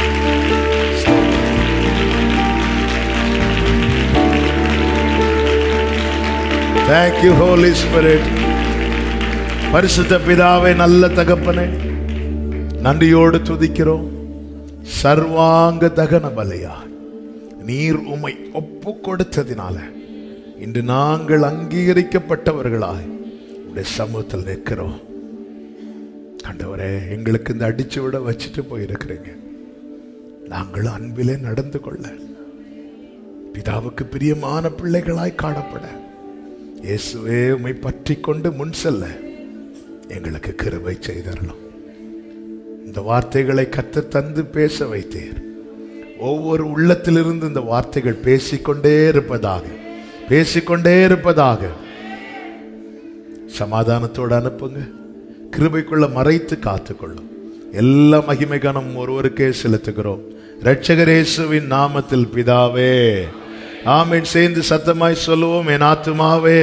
தேங்க்யூ ஹோலி ஸ்பிரிட் பரிசுத்த பிதாவே நல்ல தகப்பனே நன்றியோடு துதிக்கிறோம் சர்வாங்க தகன பலியா நீர் உம்மை ஒப்பு கொடுத்ததினால இன்று நாங்கள் அங்கீகரிக்கப்பட்டவர்களாய் உடைய சமூகத்தில் நிற்கிறோம் ஆண்டவரே எங்களுக்கு இந்த அடிச்சு விட வச்சுட்டு போயிருக்கிறீங்க நாங்கள் அன்பிலே நடந்து கொள்ள பிதாவுக்கு பிரியமான பிள்ளைகளாய் காணப்பட இயேசுவே உம்மை பற்றி கொண்டு முன் செல்ல எங்களுக்கு கிருபை செய்தரலாம் இந்த வார்த்தைகளை கத்து தந்து பேச வைத்தீர் ஒவ்வொரு உள்ளத்திலிருந்து இந்த வார்த்தைகள் பேசிக்கொண்டே இருப்பதாக பேசிக்கொண்டே இருப்பதாக சமாதானத்தோடு அனுப்புங்க கிருபைக்குள்ள மறைத்து காத்துக்கொள்ளும் எல்லா மகிமை கனம் ஒருவருக்கே செலுத்துகிறோம் இரட்சகரேசுவின் நாமத்தில் பிதாவே ஆமீன் சேர்ந்து சத்தமாய் சொல்லுவோம் என் ஆத்துமாவே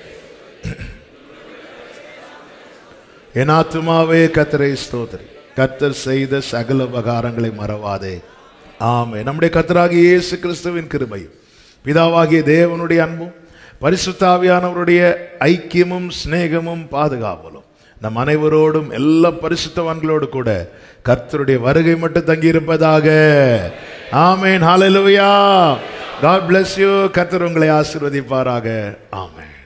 என் ஆத்துமாவே கத்தரை ஸ்தோத்திரி கத்தர் செய்த சகல உபகாரங்களை மறவாதே ஆமே நம்முடைய கத்தராகிய இயேசு கிறிஸ்துவின் கிருபையும் பிதாவாகிய தேவனுடைய அன்பும் பரிசுத்தாவியானவருடைய ஐக்கியமும் சிநேகமும் பாதுகாவலும் நம் அனைவரோடும் எல்லா பரிசுத்தவான்களோடு கூட கர்த்தருடைய வருகை மட்டும் தங்கியிருப்பதாக ஆமேன் ஹalleluya God bless you கர்த்தர் உங்களை ஆசீர்வதிப்பாராக ஆமென்